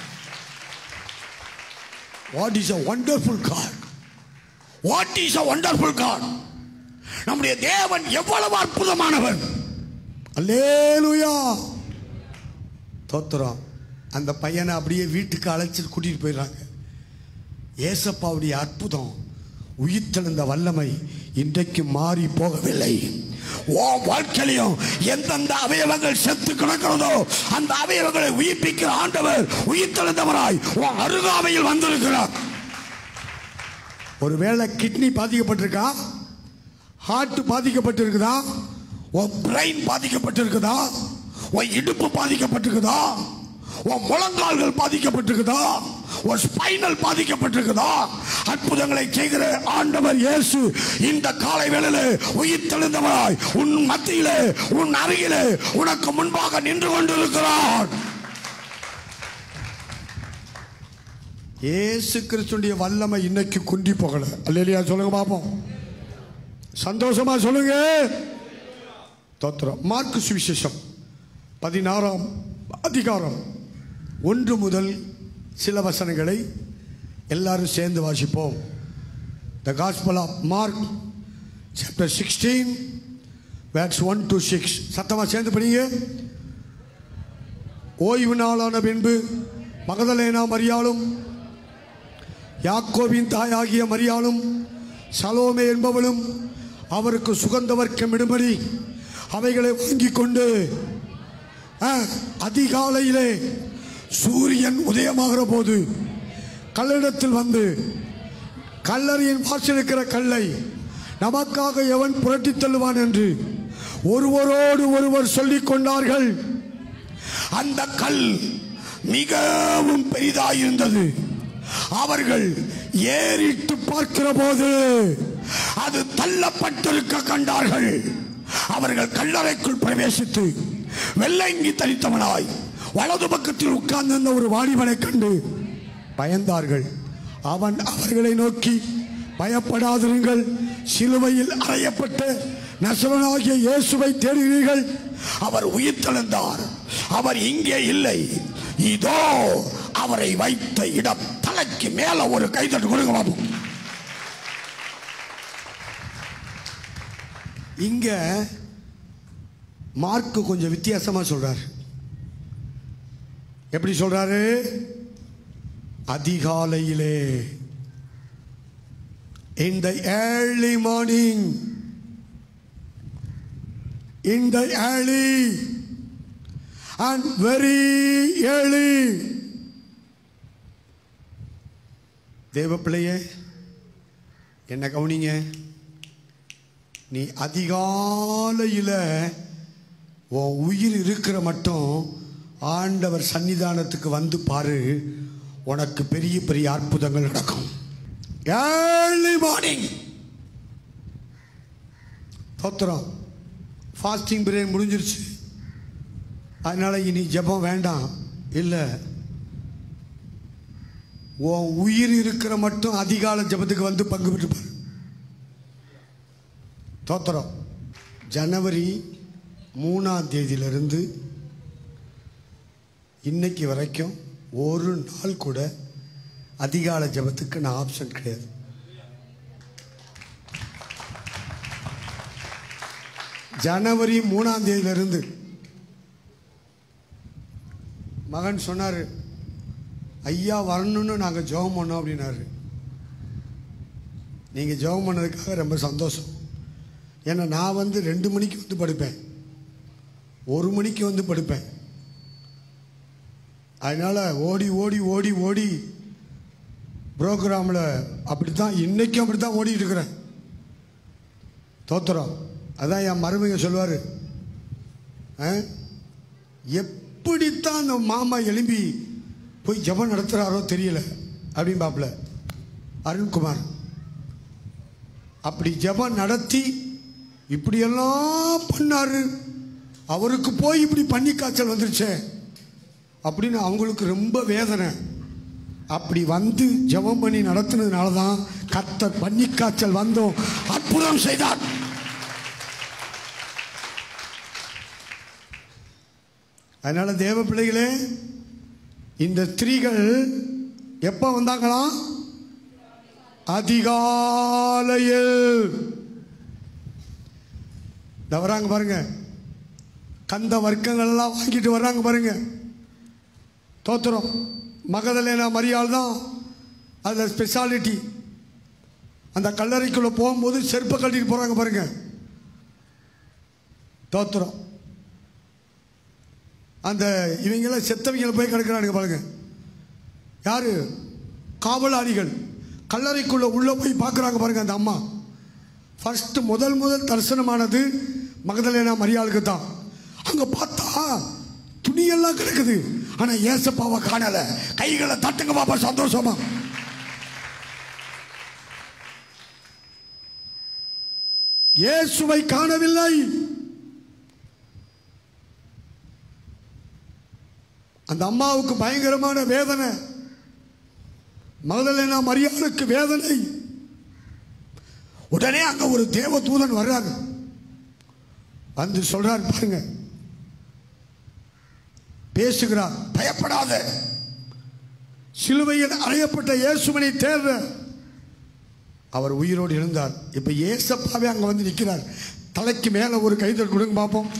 what is a wonderful God what is a wonderful God நம்முடைய தேவன் எவ்வளவு அற்புதமானவன் அல்லேலூயா தோத்திரம் அந்த பையனை அப்படியே வீட்டுக்கு அழைச்சிட்டு கூட்டிட்டு போயிடுறாங்க ஏசப்பாவுடைய அற்புதம் உயிர்த்தெழுந்த வல்லமை இன்றைக்கு மாறி போகவில்லை ஓ வாழ்க்கையிலையும் எந்தெந்த அவயவங்கள் செத்து கிடக்கிறதோ அந்த அவயவங்களை உயிர்ப்பிக்கிற ஆண்டவர் உயிர்த்தெழுந்தவராய் உன் அருகாமையில் வந்திருக்கிறார் ஒருவேளை கிட்னி பாதிக்கப்பட்டிருக்கா ஹார்ட் பாதிக்கப்பட்டிருக்குதா உன் பிரெயின் பாதிக்கப்பட்டிருக்குதா உன் இடுப்பு பாதிக்கப்பட்டிருக்குதா உன் முழங்கால்கள் பாதிக்கப்பட்டிருக்குதா உன் ஸ்பைனல் பாதிக்கப்பட்டிருக்குதா அற்புதங்களை செய்கிற ஆண்டவர் இயேசு இந்த காலை வேளையிலே உயிர் தெளிந்தவராய் உன் மத்தியிலே உன் அருகிலே உனக்கு முன்பாக நின்று கொண்டிருக்கிறார் இயேசு கிறிஸ்துடைய வல்லமை இன்னைக்கு குண்டி போகல அல்லையா சொல்லுங்க பாப்போம் சந்தோஷமா சொல்லுங்க தோத்திரம் மார்க்கு சுவிசேஷம் பதினாறாம் அதிகாரம் ஒன்று முதல் சில வசனங்களை எல்லாரும் சேர்ந்து வாசிப்போம் the gospel of Mark chapter sixteen words one to six சத்தமா சேர்ந்து படிங்க ஓய்வு நாளான பின்பு மகதலேனா மரியாளும் யாக்கோவின் தாயாகிய மரியாளும் சலோமே என்பவளும் அவருக்கு சுகந்த வர்க்கம் இடும்படி அவைகளை வாங்கிக் கொண்டு ஆ, அதிகாலையிலே சூரியன் உதயமாகிற போது கல்லிடத்தில் வந்து கல்லறையின் வாசல் இருக்கிற கல்லை நமக்காக எவன் புரட்டித் தள்ளுவான் என்று ஒருவரோடு ஒருவர் சொல்லிக் கொண்டார்கள் அந்த கல் மிகவும் பெரிதாயிருந்தது அவர்கள் ஏறிட்டு பார்க்கிற போது அது தள்ளப்பட்டிருக்க கண்டார்கள் அவர்கள் கல்லறைக்குள் பிரவேசித்து வெள்ளைங்கி தரித்தவனாய் வலது பக்கத்தில் உட்கார்ந்திருந்த ஒரு வாலிபனை கண்டு பயந்தார்கள் அவன் அவர்களை நோக்கி பயப்படாதிருங்கள் சிலுவையில் அறையப்பட்ட நசரனாகிய இயேசுவை தேடுகிறீர்கள் அவர் உயிர்த்தெழுந்தார் அவர் இங்கே இல்லை இதோ அவரை வைத்த இடம் தலைக்கு மேல ஒரு கைதட்டு கொடுங்க பாப்போம் இங்க மார்க்கு கொஞ்சம் வித்தியாசமா சொல்றாரு எப்படி சொல்றாரு அதிகாலையிலே in the early morning in the early and very early தேவ பிள்ளையே என்ன கவனிங்க நீ அதிகாலையில் உன் உயிர் இருக்கிற மட்டும் ஆண்டவர் சன்னிதானத்துக்கு வந்து பாரு உனக்கு பெரிய பெரிய அற்புதங்கள் நடக்கும் ஏர்லி மார்னிங் தோத்திரம் ஃபாஸ்டிங் பீரியட் முடிஞ்சிருச்சு அதனால இனி ஜெபம் வேண்டாம் இல்லை உன் உயிர் இருக்கிற மட்டும் அதிகால ஜெபத்துக்கு வந்து பங்கு பெற்றுப்பார் தோத்திரம் ஜனவரி மூணாம் தேதியிலிருந்து இன்னைக்கு வரைக்கும் ஒரு நாள் கூட அதிகால ஜெபத்துக்கு நான் ஆப்ஷன் கிடையாது ஜனவரி மூணாம் தேதியிலிருந்து மகன் சொன்னார் ஐயா வரணும்னு நாங்கள் ஜெபம் பண்ணோம் அப்படின்னாரு நீங்கள் ஜெபம் பண்ணதுக்காக ரொம்ப சந்தோஷம் ஏன்னா நான் வந்து ரெண்டு மணிக்கு வந்து படுப்பேன் ஒரு மணிக்கு வந்து படுப்பேன் அதனால் ஓடி ஓடி ஓடி ஓடி ப்ரோக்ராமில் அப்படி தான் இன்றைக்கும் அப்படி தான் ஓடிட்டு இருக்கிறேன் தோத்துறோம் அதான் என் மருமக சொல்லுவார் எப்படித்தான் அந்த மாமா எழும்பி போய் ஜெபம் நடத்துகிறாரோ தெரியல அப்படின்னு பாப்பில் அருண்குமார் அப்படி ஜெபம் நடத்தி இப்படியெல்லாம் பண்ணாரு அவருக்கு போய் இப்படி பன்னி காய்ச்சல் வந்துருச்சே அப்படின்னு அவங்களுக்கு ரொம்ப வேதனை அப்படி வந்து ஜெபம் பண்ணி நடத்துனதுனால தான் கர்த்தர் பன்னி காய்ச்சல் வந்தும் அற்புதம் செய்தார் அதனால தேவ பிள்ளைகளே இந்த ஸ்திரீகள் எப்போ வந்தாங்களாம் அதிகாலையில் இந்த வராங்க பாருங்க கந்த வர்க்கங்கள் எல்லாம் வாங்கிட்டு வர்றாங்க பாருங்க தோத்துறோம் மகதலேனா மரியாள் தான் அதில் ஸ்பெஷாலிட்டி அந்த கல்லறைக்குள்ளே போகும்போது செருப்பை கட்டிட்டு போகிறாங்க பாருங்க தோத்துறோம் அந்த இவங்கெல்லாம் செத்தவங்களை போய் கிடக்கிறானுங்க பாருங்க யாரு காவலாளிகள் கல்லறைக்குள்ள உள்ள போய் பார்க்குறாங்க பாருங்க அந்த அம்மா ஃபர்ஸ்ட் முதல் முதல் தரிசனமானது மகதலேனா மரியாளுக்கு தான் அங்க பார்த்தா துணியெல்லாம் கிடக்குது ஆனா ஏசப்பாவை காணல கைகளை தட்டுங்க பாப்பா சந்தோஷமா இயேசுவை காணவில்லை அந்த அம்மாவுக்கு பயங்கரமான வேதனை மகதலேனா மரியாளுக்கு வேதனை உடனே அங்க ஒரு தேவ தூதன் வர்றாங்க வந்து சொல்றார் பாருங்க பேசுகிறார் பயப்படாத சிலுவையில் அறையப்பட்ட இயேசுவனை தேர்ற அவர் உயிரோடு இருந்தார் இப்ப ஏசப்பாவே அங்க வந்து நிற்கிறார் தலைக்கு மேல ஒரு கைதல் கொடுங்க பார்ப்போம்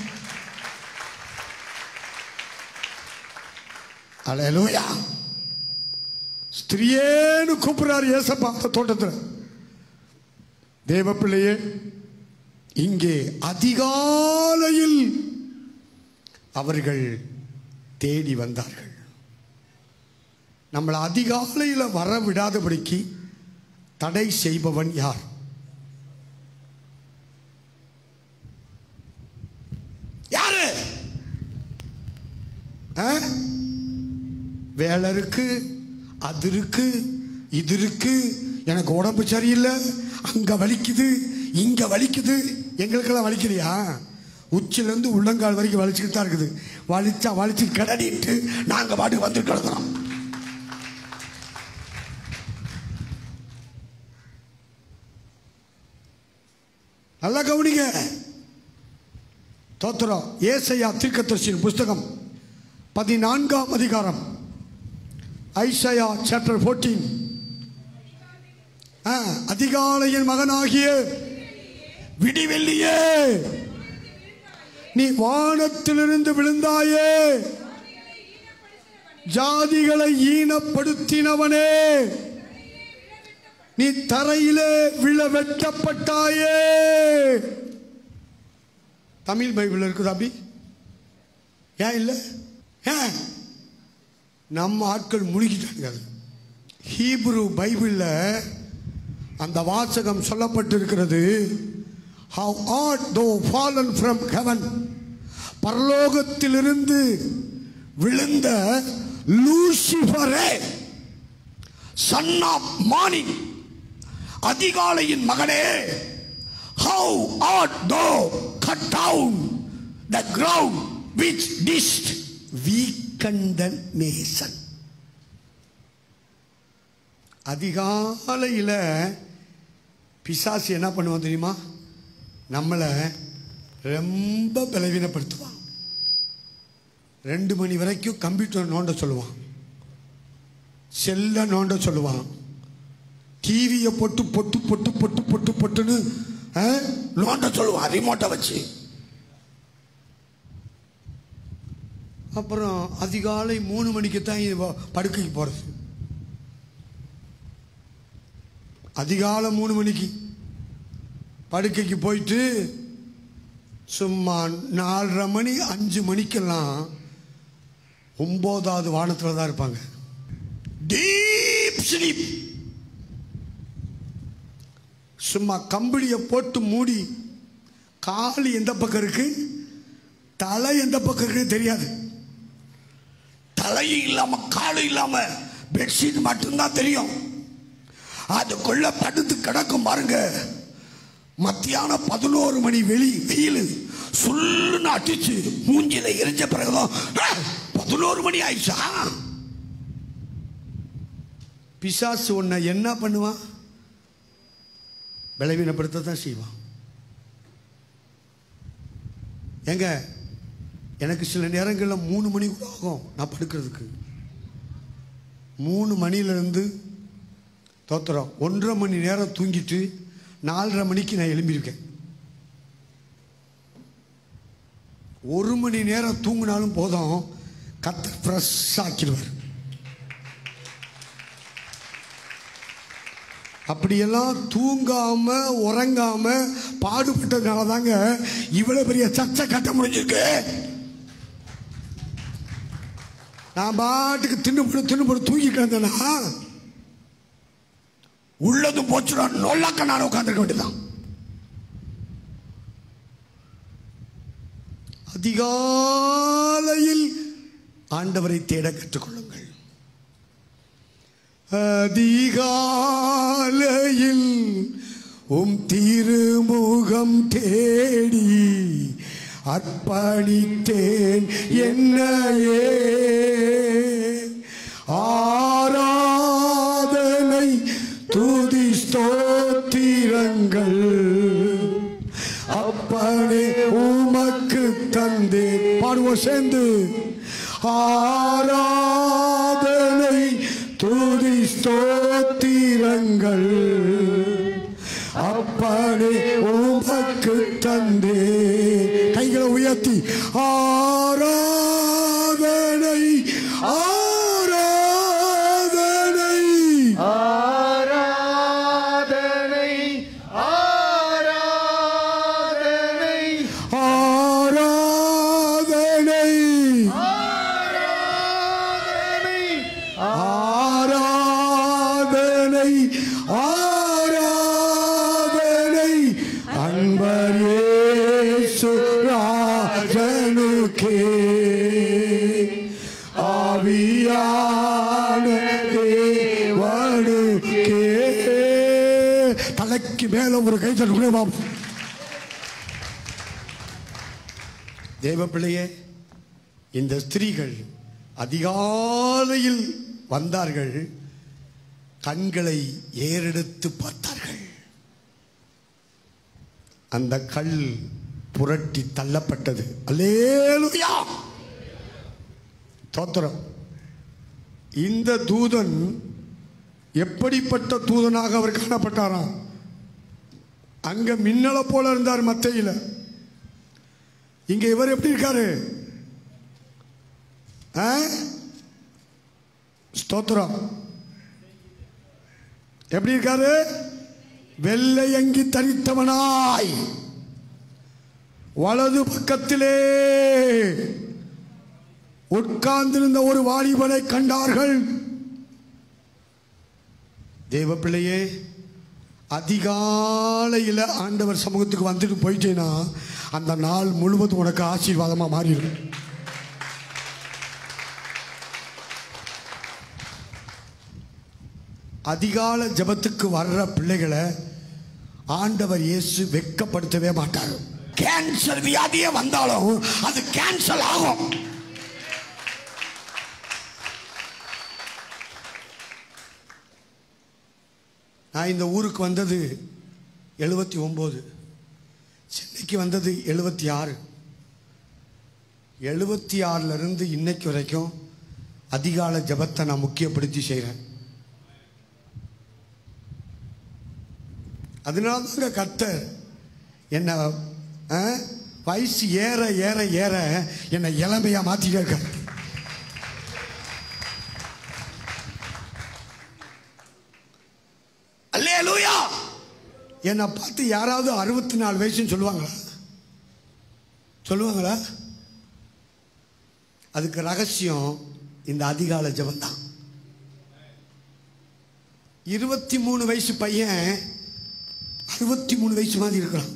அலையலூயா ஸ்திரியேன்னு கூப்பிடுறாரு ஏசப்பா அந்த தோட்டத்தில் தேவ பிள்ளையே இங்கே அதிகாலையில் அவர்கள் தேடி வந்தார்கள் நம்மளை அதிகாலையில் வர விடாதபடிக்கு தடை செய்பவன் யார் யாரு ஆ? வேலை இருக்கு அது இருக்கு இது இருக்கு எனக்கு உடம்பு சரியில்லை அங்க வலிக்குது இங்க வலிக்குது எங்களுக்கெல்லாம் வலிக்கலையா உச்சிலேருந்து உள்ளங்கால் வரைக்கும் வலிச்சுக்கிட்டு தான் இருக்குது வலிச்சா வலிச்சு கடடிட்டு நாங்க பாட்டுக்கு வந்துட்டு கிடக்குறோம் நல்லா கவனிங்க தோத்திரம் ஏசையா தீர்க்கதரிசியின் புஸ்தகம் பதினான்காம் அதிகாரம் ஐசையா சாப்டர் ஃபோர்டீன் அதிகாலையின் மகனாகிய விடிவெள்ளியே நீ வானத்திலிருந்து விழுந்தாயே ஜாதிகளை ஈனப்படுத்தினவனே நீ தரையிலே விழ வெட்டப்பட்டாயே தமிழ் பைபிள் இருக்குது அபி ஏன் இல்லை ஏன் நம்ம ஆட்கள் முழுகிட்டாங்க அது ஹீப்ரு பைபிளில் அந்த வாசகம் சொல்லப்பட்டிருக்கிறது how art thou fallen from heaven பரலோகத்திலிருந்து விழுந்த லூசிபரே சன் ஆஃப் மார்னிங் அதிகாலையின் மகனே how art thou cut down the ground which didst weaken the nation அதிகாலையில் பிசாசு என்ன பண்ணுவான் தெரியுமா நம்மளை ரொம்ப பலவீனப்படுத்துவான் ரெண்டு மணி வரைக்கும் கம்ப்யூட்டர் நோண்ட சொல்லுவான் செல்ல நோண்ட சொல்லுவான் டிவியை போட்டு பொட்டு பொட்டு பொட்டு பொட்டு பொட்டுன்னு ஆ, நோண்ட சொல்லுவான் ரிமோட்டை வச்சு அப்புறம் அதிகாலை மூணு மணிக்கு தான் இவ படுக்கைக்கு போகிறது அதிகாலை மூணு மணிக்கு படுக்கைக்கு போயிட்டு சும்மா நாலரை மணி அஞ்சு மணிக்கெல்லாம் ஒம்போதாவது வானத்தில் தான் இருப்பாங்க டீப் ஸ்லீப் சும்மா கம்பளியை போட்டு மூடி கால் எந்த பக்கம் இருக்கு தலை எந்த பக்கம் இருக்கு தெரியாது தலையும் இல்லாம காலும் இல்லாம பெட்ஷீட் மட்டும்தான் தெரியும் அதுக்குள்ள படுத்து கிடக்கும் பாருங்க மத்தியானம் பதினோரு மணி வெளி வெயில் சுல்லுன்னு அடிச்சு மூஞ்சில எரிஞ்ச பிறகுதான் "ஆ, பதினோரு மணி ஆயிடுச்சா பிசாசு உன்னை என்ன பண்ணுவான் பலவீனப்படுத்த தான் செய்வான் எங்க எனக்கு சில நேரங்களில் மூணு மணி கூட ஆகும் நான் படுக்கிறதுக்கு மூணு மணியிலிருந்து தோத்துறோம் ஒன்றரை மணி நேரம் தூங்கிட்டு நாலரை மணிக்கு நான் எழும்பியிருக்கேன் ஒரு மணி நேரம் தூங்கினாலும் போதும் கத்த ஃப்ரெஷ் ஆக்கிடுவார் அப்படியெல்லாம் தூங்காம உறங்காம பாடுபட்டதுனால தாங்க இவ்வளவு பெரிய சர்ச்சை கட்ட முடிஞ்சிருக்கு நான் பாட்டுக்கு தின்னு தின்னு தூங்கிட்டு இருந்தேன்னா உள்ளதும் போச்சுடா நொல்லாக்க நான் உட்காந்துருக்க வேண்டியதான் அதிகாலையில் ஆண்டவரை தேட கற்றுக்கொள்ளுங்கள் அதிகாலையில் உம் திருமுகம் தேடி அர்ப்பணித்தேன் என்னையே ஆராதனை துதி ஸ்தோத்திரங்கள் அப்பனே உமக்கு தந்தே பாடுவோம் சேர்ந்து ஆராதனை துதி ஸ்தோத்திரங்கள் அப்பனே உமக்கு தந்தே கைகளை உயர்த்தி ஆராதனை ஆராதனை ஆராதனை ஆராதனை ஆராதனை ஆராதனை ஆராதனை ஆராதனை அன்பரேசு ராஜனுக்கே ஆவியான தேவனுக்கே தலைக்கு மேல ஒரு கை தட்டு பாபு தேவ பிள்ளையே இந்த ஸ்திரீகள் அதிகாலையில் வந்தார்கள் கண்களை ஏறெடுத்து பார்த்தார்கள் அந்த கல் புரட்டி தள்ளப்பட்டது அல்லேலுயா தோத்திரம் இந்த தூதன் எப்படிப்பட்ட தூதனாக அவர் காணப்பட்டாராம் அங்க மின்னலை போல இருந்தார் மத்தையில இங்க இவர் எப்படி இருக்காரு ஆ? ஸ்தோத்திரம் எப்படி இருக்காரு வெள்ளை அங்கி தரித்தவனாய் வலது பக்கத்திலே உட்கார்ந்திருந்த ஒரு வாலிபனை கண்டார்கள் தேவ பிள்ளையே அதிகாலையில் ஆண்டவர் சமூகத்துக்கு வந்துட்டு போயிட்டேன்னா அந்த நாள் முழுவதும் உனக்கு ஆசீர்வாதமாக மாறிடும் அதிகால ஜெபத்துக்கு வர்ற பிள்ளைகளை ஆண்டவர் இயேசு வெட்கப்படுத்தவே மாட்டார் கேன்சர் வியாதியே வந்தாலும் அது கேன்சல் ஆகும் நான் இந்த ஊருக்கு வந்தது எழுபத்தி ஒம்பது சென்னைக்கு வந்தது எழுபத்தி ஆறு எழுபத்தி ஆறிலிருந்து இன்னைக்கு வரைக்கும் அதிகால ஜெபத்தை நான் முக்கியப்படுத்தி செய்கிறேன் அதனால தாங்க கர்த்தர் என்னை ஆ, வயசு ஏற ஏற ஏற என்னை இளமையாக மாற்றிட்டே இருக்கார் அல்லேலூயா என்னை பார்த்து யாராவது அறுபத்தி நாலு வயசுன்னு சொல்லுவாங்களா சொல்லுவாங்களா அதுக்கு ரகசியம் இந்த அதிகால ஜெபம்தான் இருபத்தி மூணு வயசு பையன் அறுபத்தி மூணு வயசு மாதிரி இருக்கிறான்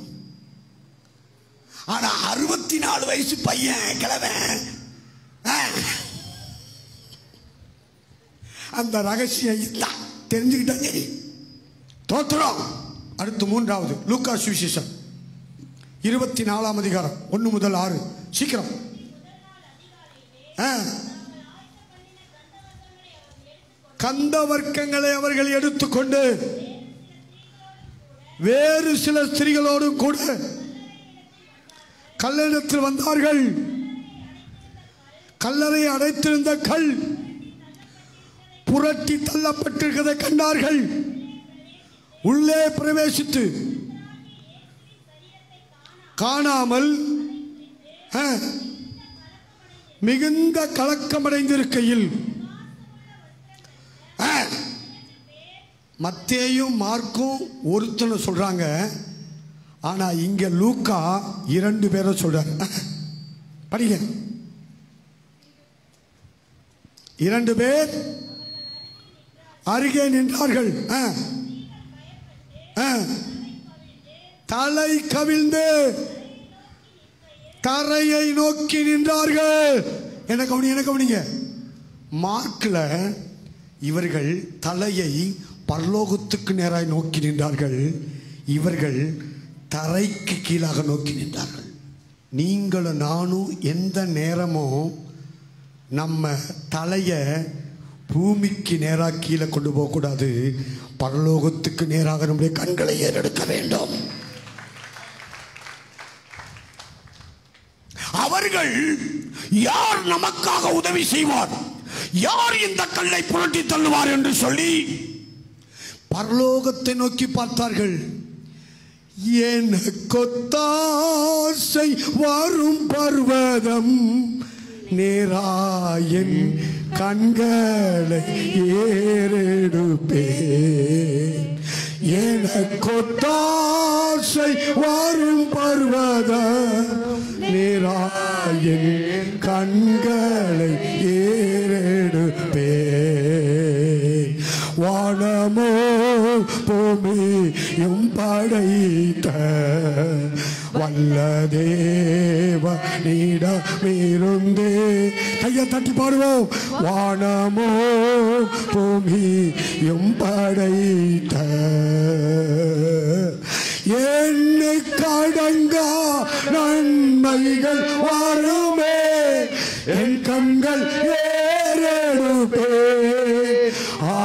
ஆனா அறுபத்தி நாலு வயசு பையன் கிழவன் ஆ, அந்த ரகசியம் இதுதான் தெரிஞ்சுக்கிட்டா சரி தோத்திரம் அடுத்து மூன்றாவது லூக்கா சுவிசேஷம் இருபத்தி நாலாம் அதிகாரம் ஒன்று முதல் ஆறு சீக்கிரம் ஆ. கந்த வர்க்கங்களை அவர்கள் எடுத்துக்கொண்டு வேறு சில ஸ்திரீகளோடும் கூட கல்லணத்தில் வந்தார்கள் கல்லறை அடைத்திருந்த கல் புரட்டி தள்ளப்பட்டிருக்கிறதை கண்டார்கள் உள்ளே பிரவேசித்து காணாமல் ஆ, மிகுந்த கலக்கமடைந்திருக்கையில் ஆ, மத்தேயும் மார்க்கும் ஒருத்தனை சொல்றாங்க ஆனா இங்க லூக்கா இரண்டு பேரை சொல்றாரு படிங்க இரண்டு பேர் அருகே நின்றார்கள் ஆ. ஆ. தலை கவிழ்ந்து தரையை நோக்கி நின்றார்கள் என்ன கவனி என்ன கவனிங்க மார்க்ல இவர்கள் தலையை பரலோகத்துக்கு நேராய் நோக்கி நின்றார்கள் இவர்கள் தரைக்கு கீழாக நோக்கி நின்றார்கள் நீங்களும் நானும் எந்த நேரமும் நம்ம தலையை பூமிக்கு நேராக கீழே கொண்டு போகக்கூடாது பரலோகத்துக்கு நேராக நம்முடைய கண்களை ஏறெடுக்க வேண்டும் அவர்கள் யார் நமக்காக உதவி செய்வார் யார் இந்த கல்லை புரட்டி தள்ளுவார் என்று சொல்லி பரலோகத்தை நோக்கி பார்த்தார்கள் எனக்கொத்தாசை வரும் பர்வதம் நேராயன் கண்களை ஏறெடுப்பேன் எனக்கொத்தாசை வரும் பர்வதம் நேராயன் கண்களை ஏறெடுப்பேன் வானமோ பூமியும் படைத்த வல்ல தேவனிடமிருந்தே கையை தட்டி பாடுவோம் வானமோ பூமியும் படைத்த என்ன கடங்கா நன்மைகள் வருமே என் கண்கள் ஏறெடுப்பே ஆ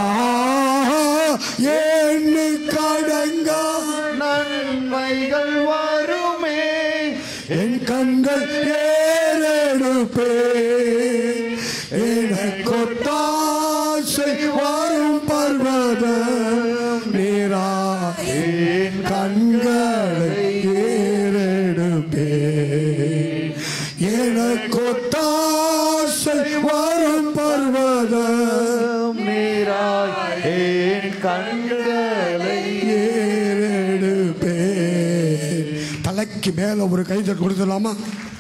என்ன கடங்கா நன்மைகள் வருமே என் கண்கள் ஏறெடுப்பே எனக்கொத்தாசை வரும் பர்வதம் நேரா என் கண்களை ஏறெடுப்பே எனக்கு தாசை வரும் பர்வதம் நீராய் என் கண்களை ஏறெடுப்பே தலைக்கு மேல ஒரு கைதல் கொடுத்துடலாமா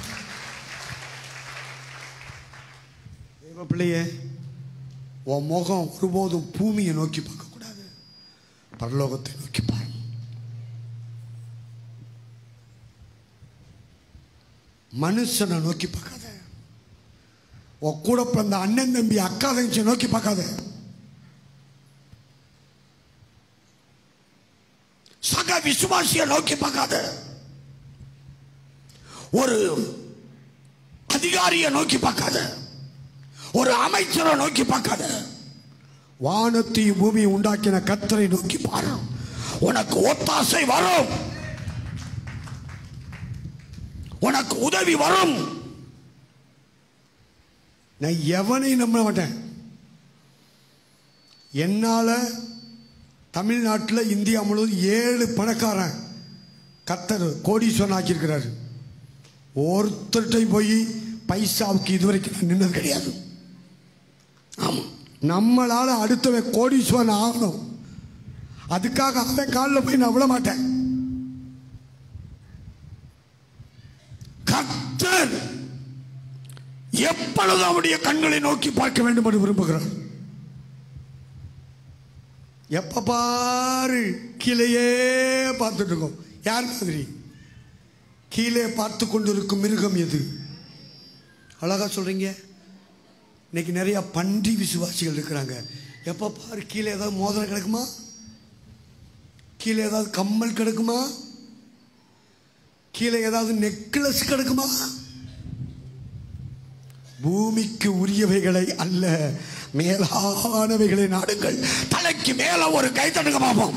தேவ பிள்ளையே உன் முகம் ஒருபோதும் பூமியை நோக்கி பார்க்கக்கூடாது பரலோகத்தை நோக்கி பாரு மனுஷனை நோக்கி பார்க்காத உன் கூட பிறந்த அண்ணன் தம்பி அக்கா தங்கச்சி நோக்கி பார்க்காத சக விசுவாசிய நோக்கி பார்க்காத ஒரு அதிகாரியை நோக்கி பார்க்காத ஒரு அமைச்சரை நோக்கி பார்க்காத வானத்தையும் பூமியை உண்டாக்கின கத்தரை நோக்கி பாரு உனக்கு ஒத்தாசை வரும் உனக்கு உதவி வரும் நான் எவனையும் நம்ப மாட்டேன் என்னால தமிழ்நாட்டில் இந்தியா முழுவதும் ஏழு பணக்காரன் கத்தர் கோடீஸ்வரன் ஆக்கியிருக்கிறாரு ஒருத்தர்கிட்ட போய் பைசாவுக்கு இதுவரைக்கும் நான் நின்னது கிடையாது ஆமாம் நம்மளால அடுத்தவன் கோடீஸ்வரன் ஆகணும் அதுக்காக அவன் காலில் போய் நான் விட மாட்டேன் கர்த்தர் எப்பொழுது அவருடைய கண்களை நோக்கி பார்க்க வேண்டும் என்று விரும்புகிறார் எப்ப பாரு கீழேயே பார்த்துட்டு இருக்கோம் யார் மாதிரி கீழே பார்த்து கொண்டிருக்கும் மிருகம் எது அழகா சொல்றீங்க இன்னைக்கு நிறைய பன்றி விசுவாசிகள் இருக்கிறாங்க எப்ப பாரு கீழே ஏதாவது மோதிரம் கிடக்குமா கீழே ஏதாவது கம்மல் கிடக்குமா கீழே ஏதாவது நெக்லஸ் கிடக்குமா பூமிக்கு உரியவைகளை அல்ல மேலானவைகளை நாடுங்கள் தலைக்கு மேல ஒரு கை தடுக்க பார்ப்போம்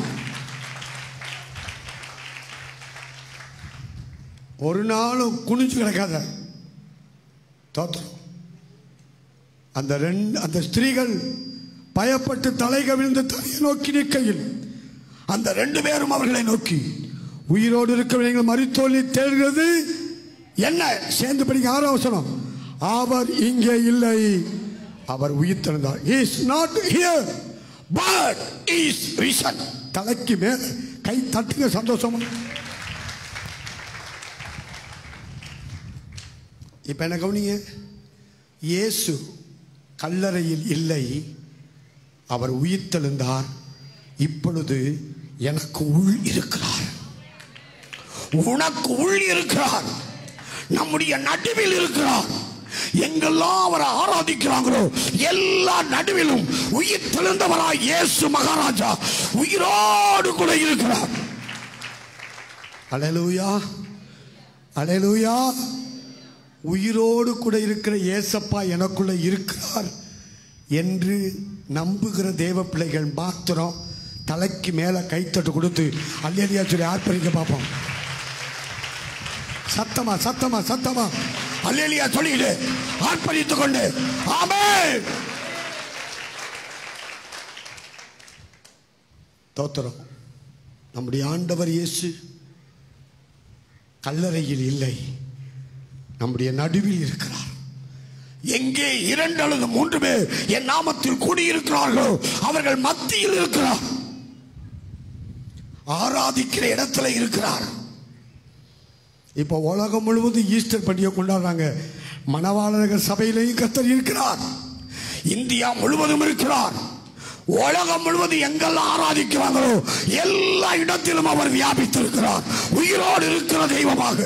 ஒரு நாளும் குனிஞ்சு கிடக்காத தோத்திரம் அந்த ரெண்டு அந்த ஸ்திரீகள் பயப்பட்டு தலை கவிழ்ந்து தலையை நோக்கி நிற்கையில் அந்த ரெண்டு பேரும் அவர்களை நோக்கி உயிரோடு இருக்கிறவர்கள் மறித்தோலி தேடுகிறது என்ன சேர்ந்து படிக்க ஆறு அவசரம் அவர் இங்கே இல்லை அவர் உயிர் திறந்தார் is not here but is risen தலைக்கு மேல் கை தட்டுங்க சந்தோஷமா இப்ப என்ன கவனிங்க இயேசு கல்லறையில் இல்லை அவர் உயிர்த்தெழுந்தார் இப்பொழுது எனக்கு உள் இருக்கிறார் உனக்கு உள் இருக்கிறார் நம்முடைய நடுவில் இருக்கிறார் எங்கெல்லாம் அவரை ஆராதிக்கிறாங்களோ எல்லா நடுவிலும் உயிர் தெளிந்தவராய் இயேசு மகாராஜா உயிரோடு கூட இருக்கிறார் அலையலூயா அலையலூயா உயிரோடு கூட இருக்கிற ஏசப்பா எனக்குள்ள இருக்கிறார் என்று நம்புகிற தேவ பிள்ளைகள் மாத்திரம் தலைக்கு மேல கைத்தட்டு கொடுத்து அல்லியா சொல்லி ஆர்ப்பரிக்க பார்ப்போம் சத்தமா சத்தமா சத்தமா அல்லேலியா சொல்லிடு ஆர்ப்பரித்துக் கொண்டு ஆமே தோத்திரம் நம்முடைய ஆண்டவர் இயேசு கல்லறையில் இல்லை நம்முடைய நடுவில் இருக்கிறார் எங்கே இரண்டு அல்லது மூன்று பேர் என் நாமத்தில் கூடியிருக்கிறார்களோ அவர்கள் மத்தியில் இருக்கிறார் ஆராதிக்கிற இடத்துல இருக்கிறார் இப்போ உலகம் முழுவதும் ஈஸ்டர் பண்டிகை கொண்டாடுறாங்க மணவாளர்கள் சபையிலேயும் கத்தர் இருக்கிறார் இந்தியா முழுவதும் இருக்கிறார் உலகம் முழுவதும் எங்கெல்லாம் ஆராதிக்கிறாங்களோ எல்லா இடத்திலும் அவர் வியாபித்திருக்கிறார் உயிரோடு இருக்கிற தெய்வமாக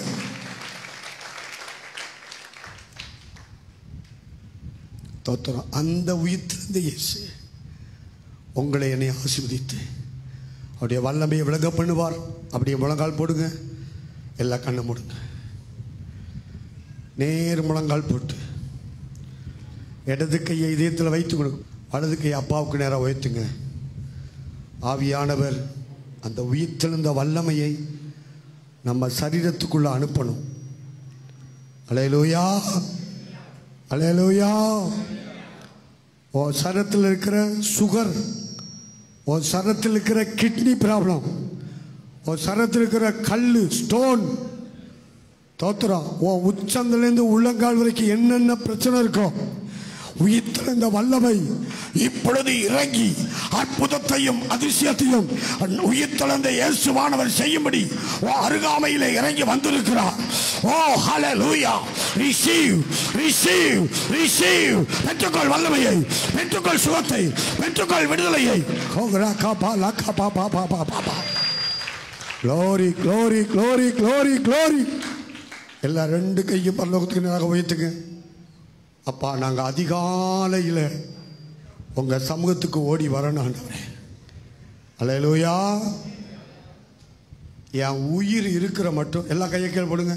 தோத்திரம் அந்த உயிர்த்திருந்த இயேசு உங்களை என்னை ஆசீர்வதித்து அவருடைய வல்லமையை விளங்க பண்ணுவார் அப்படியே முழங்கால் போடுங்க எல்லா கண்ணை மூடுங்க நேர் முழங்கால் போட்டு இடது கையை இதயத்தில் வைத்து கொடுங்க வலது கையை அப்பாவுக்கு நேராக உயர்த்துங்க ஆவியானவர் அந்த உயிர்த்தெழுந்த வல்லமையை நம்ம சரீரத்துக்குள்ள அனுப்பணும் அலையலூயா அலையலூயா உன் சரத்தில் இருக்கிற சுகர் உன் சரத்தில் இருக்கிற கிட்னி ப்ராப்ளம் உன் சரத்தில் இருக்கிற கல் ஸ்டோன் தோத்துறோம் உன் உச்சந்திலேருந்து உள்ளங்கால் வரைக்கும் என்னென்ன பிரச்சனை இருக்கும் உயிர்த்தெழுந்த வல்லமை இப்பொழுது இறங்கி அற்புதத்தையும் அதிசயத்தையும் உயிர்த்தெழுந்த இயேசுவானவர் செய்யும்படி உன் அருகாமையிலே இறங்கி வந்திருக்கிறார் oh hallelujah receive receive receive பெற்றுக்கொள் வல்லமையை பெற்றுக்கொள் சுகத்தை பெற்றுக்கொள் விடுதலையை கோகரா காபா லா காபா பா பா பா பா பா glory glory glory glory glory எல்லா ரெண்டு கையும் பரலோகத்துக்கு நேராக உயர்த்துங்க அப்பா நாங்கள் அதிகாலையில் உங்கள் சமூகத்துக்கு ஓடி வரணும் ஆண்டவரே அல்லேலூயா என் உயிர் இருக்கிற மட்டும் எல்லா கையை கீழே போடுங்க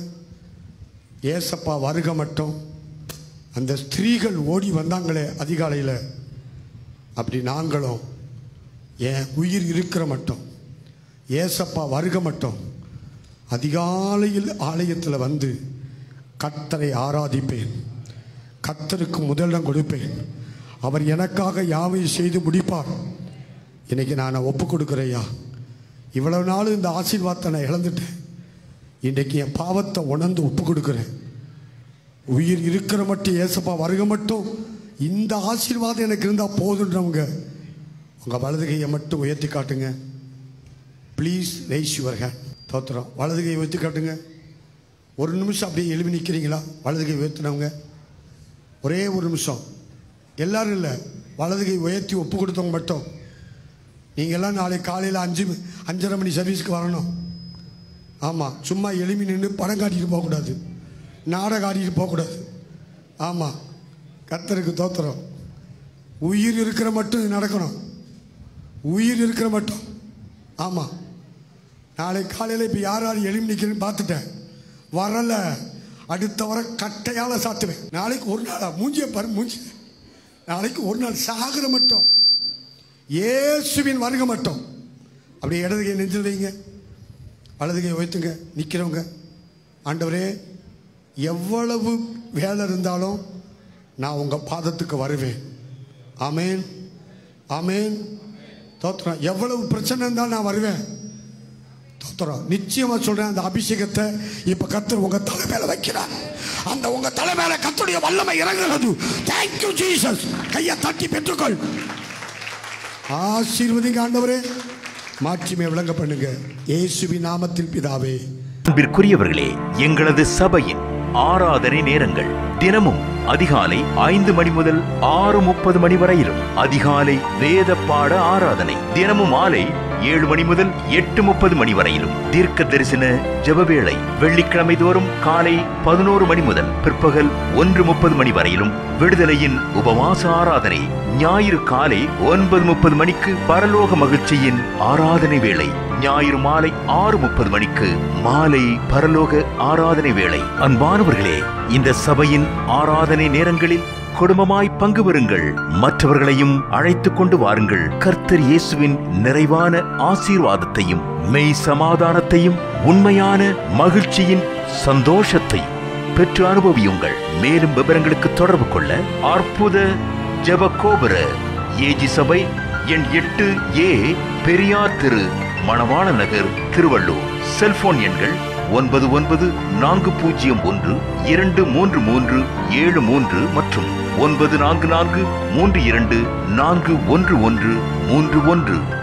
ஏசப்பா வருக மட்டும் அந்த ஸ்திரீகள் ஓடி வந்தாங்களே அதிகாலையில் அப்படி நாங்களும் என் உயிர் இருக்கிற மட்டும் ஏசப்பா வருக மட்டும் அதிகாலையில் ஆலயத்தில் வந்து கர்த்தரை ஆராதிப்பேன் கர்த்தருக்கு முதலிடம் கொடுப்பேன் அவர் எனக்காக யாவை செய்து முடிப்பார் இன்னைக்கு நான் ஒப்பு கொடுக்குறேயா இவ்வளவு நாள் இந்த ஆசீர்வாதத்தை நான் இழந்துட்டேன் இன்றைக்கு என் பாவத்தை உணர்ந்து ஒப்பு கொடுக்குறேன் உயிர் இருக்கிற மட்டும் ஏசப்பா வருக மட்டும் இந்த ஆசீர்வாதம் எனக்கு இருந்தால் போதுன்றவங்க உங்கள் வலது கையை மட்டும் உயர்த்தி காட்டுங்க ப்ளீஸ் ரைஸ் யுவர் ஹேண்ட் தோத்துறோம் வலது கையை உயர்த்தி காட்டுங்க ஒரு நிமிஷம் அப்படியே எழுப்பி நிற்கிறீங்களா வலது கை உயர்த்தினவங்க ஒரே ஒரு நிமிஷம் எல்லாரும் இல்லை வலது கை உயர்த்தி ஒப்பு கொடுத்தவங்க மட்டும் நீங்கள்லாம் நாளைக்கு காலையில் அஞ்சு ம- அஞ்சரை மணி சர்வீஸ்க்கு வரணும் ஆமாம் சும்மா எளிமை நின்று படம் காட்டிட்டு போகக்கூடாது நாடகம் ஆடிட்டு போகக்கூடாது ஆமாம் கர்த்தருக்கு தோத்துறோம் உயிர் இருக்கிற மட்டும் இது நடக்கணும் உயிர் இருக்கிற மட்டும் ஆமாம் நாளை காலையில் இப்போ யார் யார் எளிமை நிற்கிறேன்னு பார்த்துட்டேன் வரல அடுத்த வர கட்டையால் சாத்துவேன் நாளைக்கு ஒரு நாளா மூஞ்சிய பாரு மூஞ்சி நாளைக்கு ஒரு நாள் சாகிற மட்டும் இயேசுவின் வருகை மட்டும் அப்படியே இடது கை நெஞ்சில் வைங்க வலது கை உயர்த்துங்க நிற்கிறவங்க ஆண்டவரே எவ்வளவு வேலை இருந்தாலும் நான் உங்கள் பாதத்துக்கு வருவேன் ஆமேன் ஆமேன் தோத்திரம் எவ்வளவு பிரச்சனை இருந்தாலும் நான் வருவேன் தோத்திரம் நிச்சயமா சொல்றேன் அந்த அபிஷேகத்தை இப்ப கத்தர் உங்க தலை மேல வைக்கிறார் அந்த உங்க தலை மேல கத்துடைய வல்லமை இறங்குகிறது தேங்க்யூ ஜீசஸ் கையை தட்டி பெற்றுக்கொள் ஆசீர்வதிங்க ஆண்டவரே மாட்சிமை விளங்க பண்ணுங்க இயேசுவின் நாமத்தில் பிதாவே அன்பிற்குரியவர்களே எங்களது சபையின் ஆராதனை நேரங்கள் தினமும் அதிகாலை ஐந்து மணி முதல் ஆறு முப்பது மணி வரையிலும் அதிகாலை வேத பாட ஆராதனை தினமும் மாலை ஏழு மணி முதல் எட்டு முப்பது மணி வரையிலும் தீர்க்க தரிசன ஜெபவேளை வெள்ளிக்கிழமை தோறும் காலை பதினோரு மணி முதல் பிற்பகல் ஒன்று முப்பது மணி வரையிலும் விடுதலையின் உபவாச ஆராதனை ஞாயிறு காலை ஒன்பது முப்பது மணிக்கு பரலோக மகிழ்ச்சியின் ஆராதனை வேளை ஞாயிறு மாலை ஆறு முப்பது மணிக்கு மாலை பரலோக ஆராதனை வேளை அன்பானவர்களே இந்த சபையின் ஆராதனை நேரங்களில் குடும்பமாய் பங்கு பெறுங்கள் மற்றவர்களையும் அழைத்துக் கொண்டு வாருங்கள் கர்த்தர் இயேசுவின் நிறைவான ஆசீர்வாதத்தையும் மெய் சமாதானத்தையும் உண்மையான மகிழ்ச்சியின் சந்தோஷத்தையும் பெற்று அனுபவியுங்கள் மேலும் விவரங்களுக்கு தொடர்பு கொள்ள அற்புத ஜெபக்கோபுர ஏஜி சபை எண் எட்டு ஏ பெரியார் திரு மணவாள நகர் திருவள்ளூர் செல்போன் எண்கள் ஒன்பது ஒன்பது நான்கு பூஜ்ஜியம் ஒன்று இரண்டு மூன்று மூன்று ஏழு மூன்று மற்றும் ஒன்பது நான்கு நான்கு மூன்று இரண்டு நான்கு ஒன்று ஒன்று மூன்று ஒன்று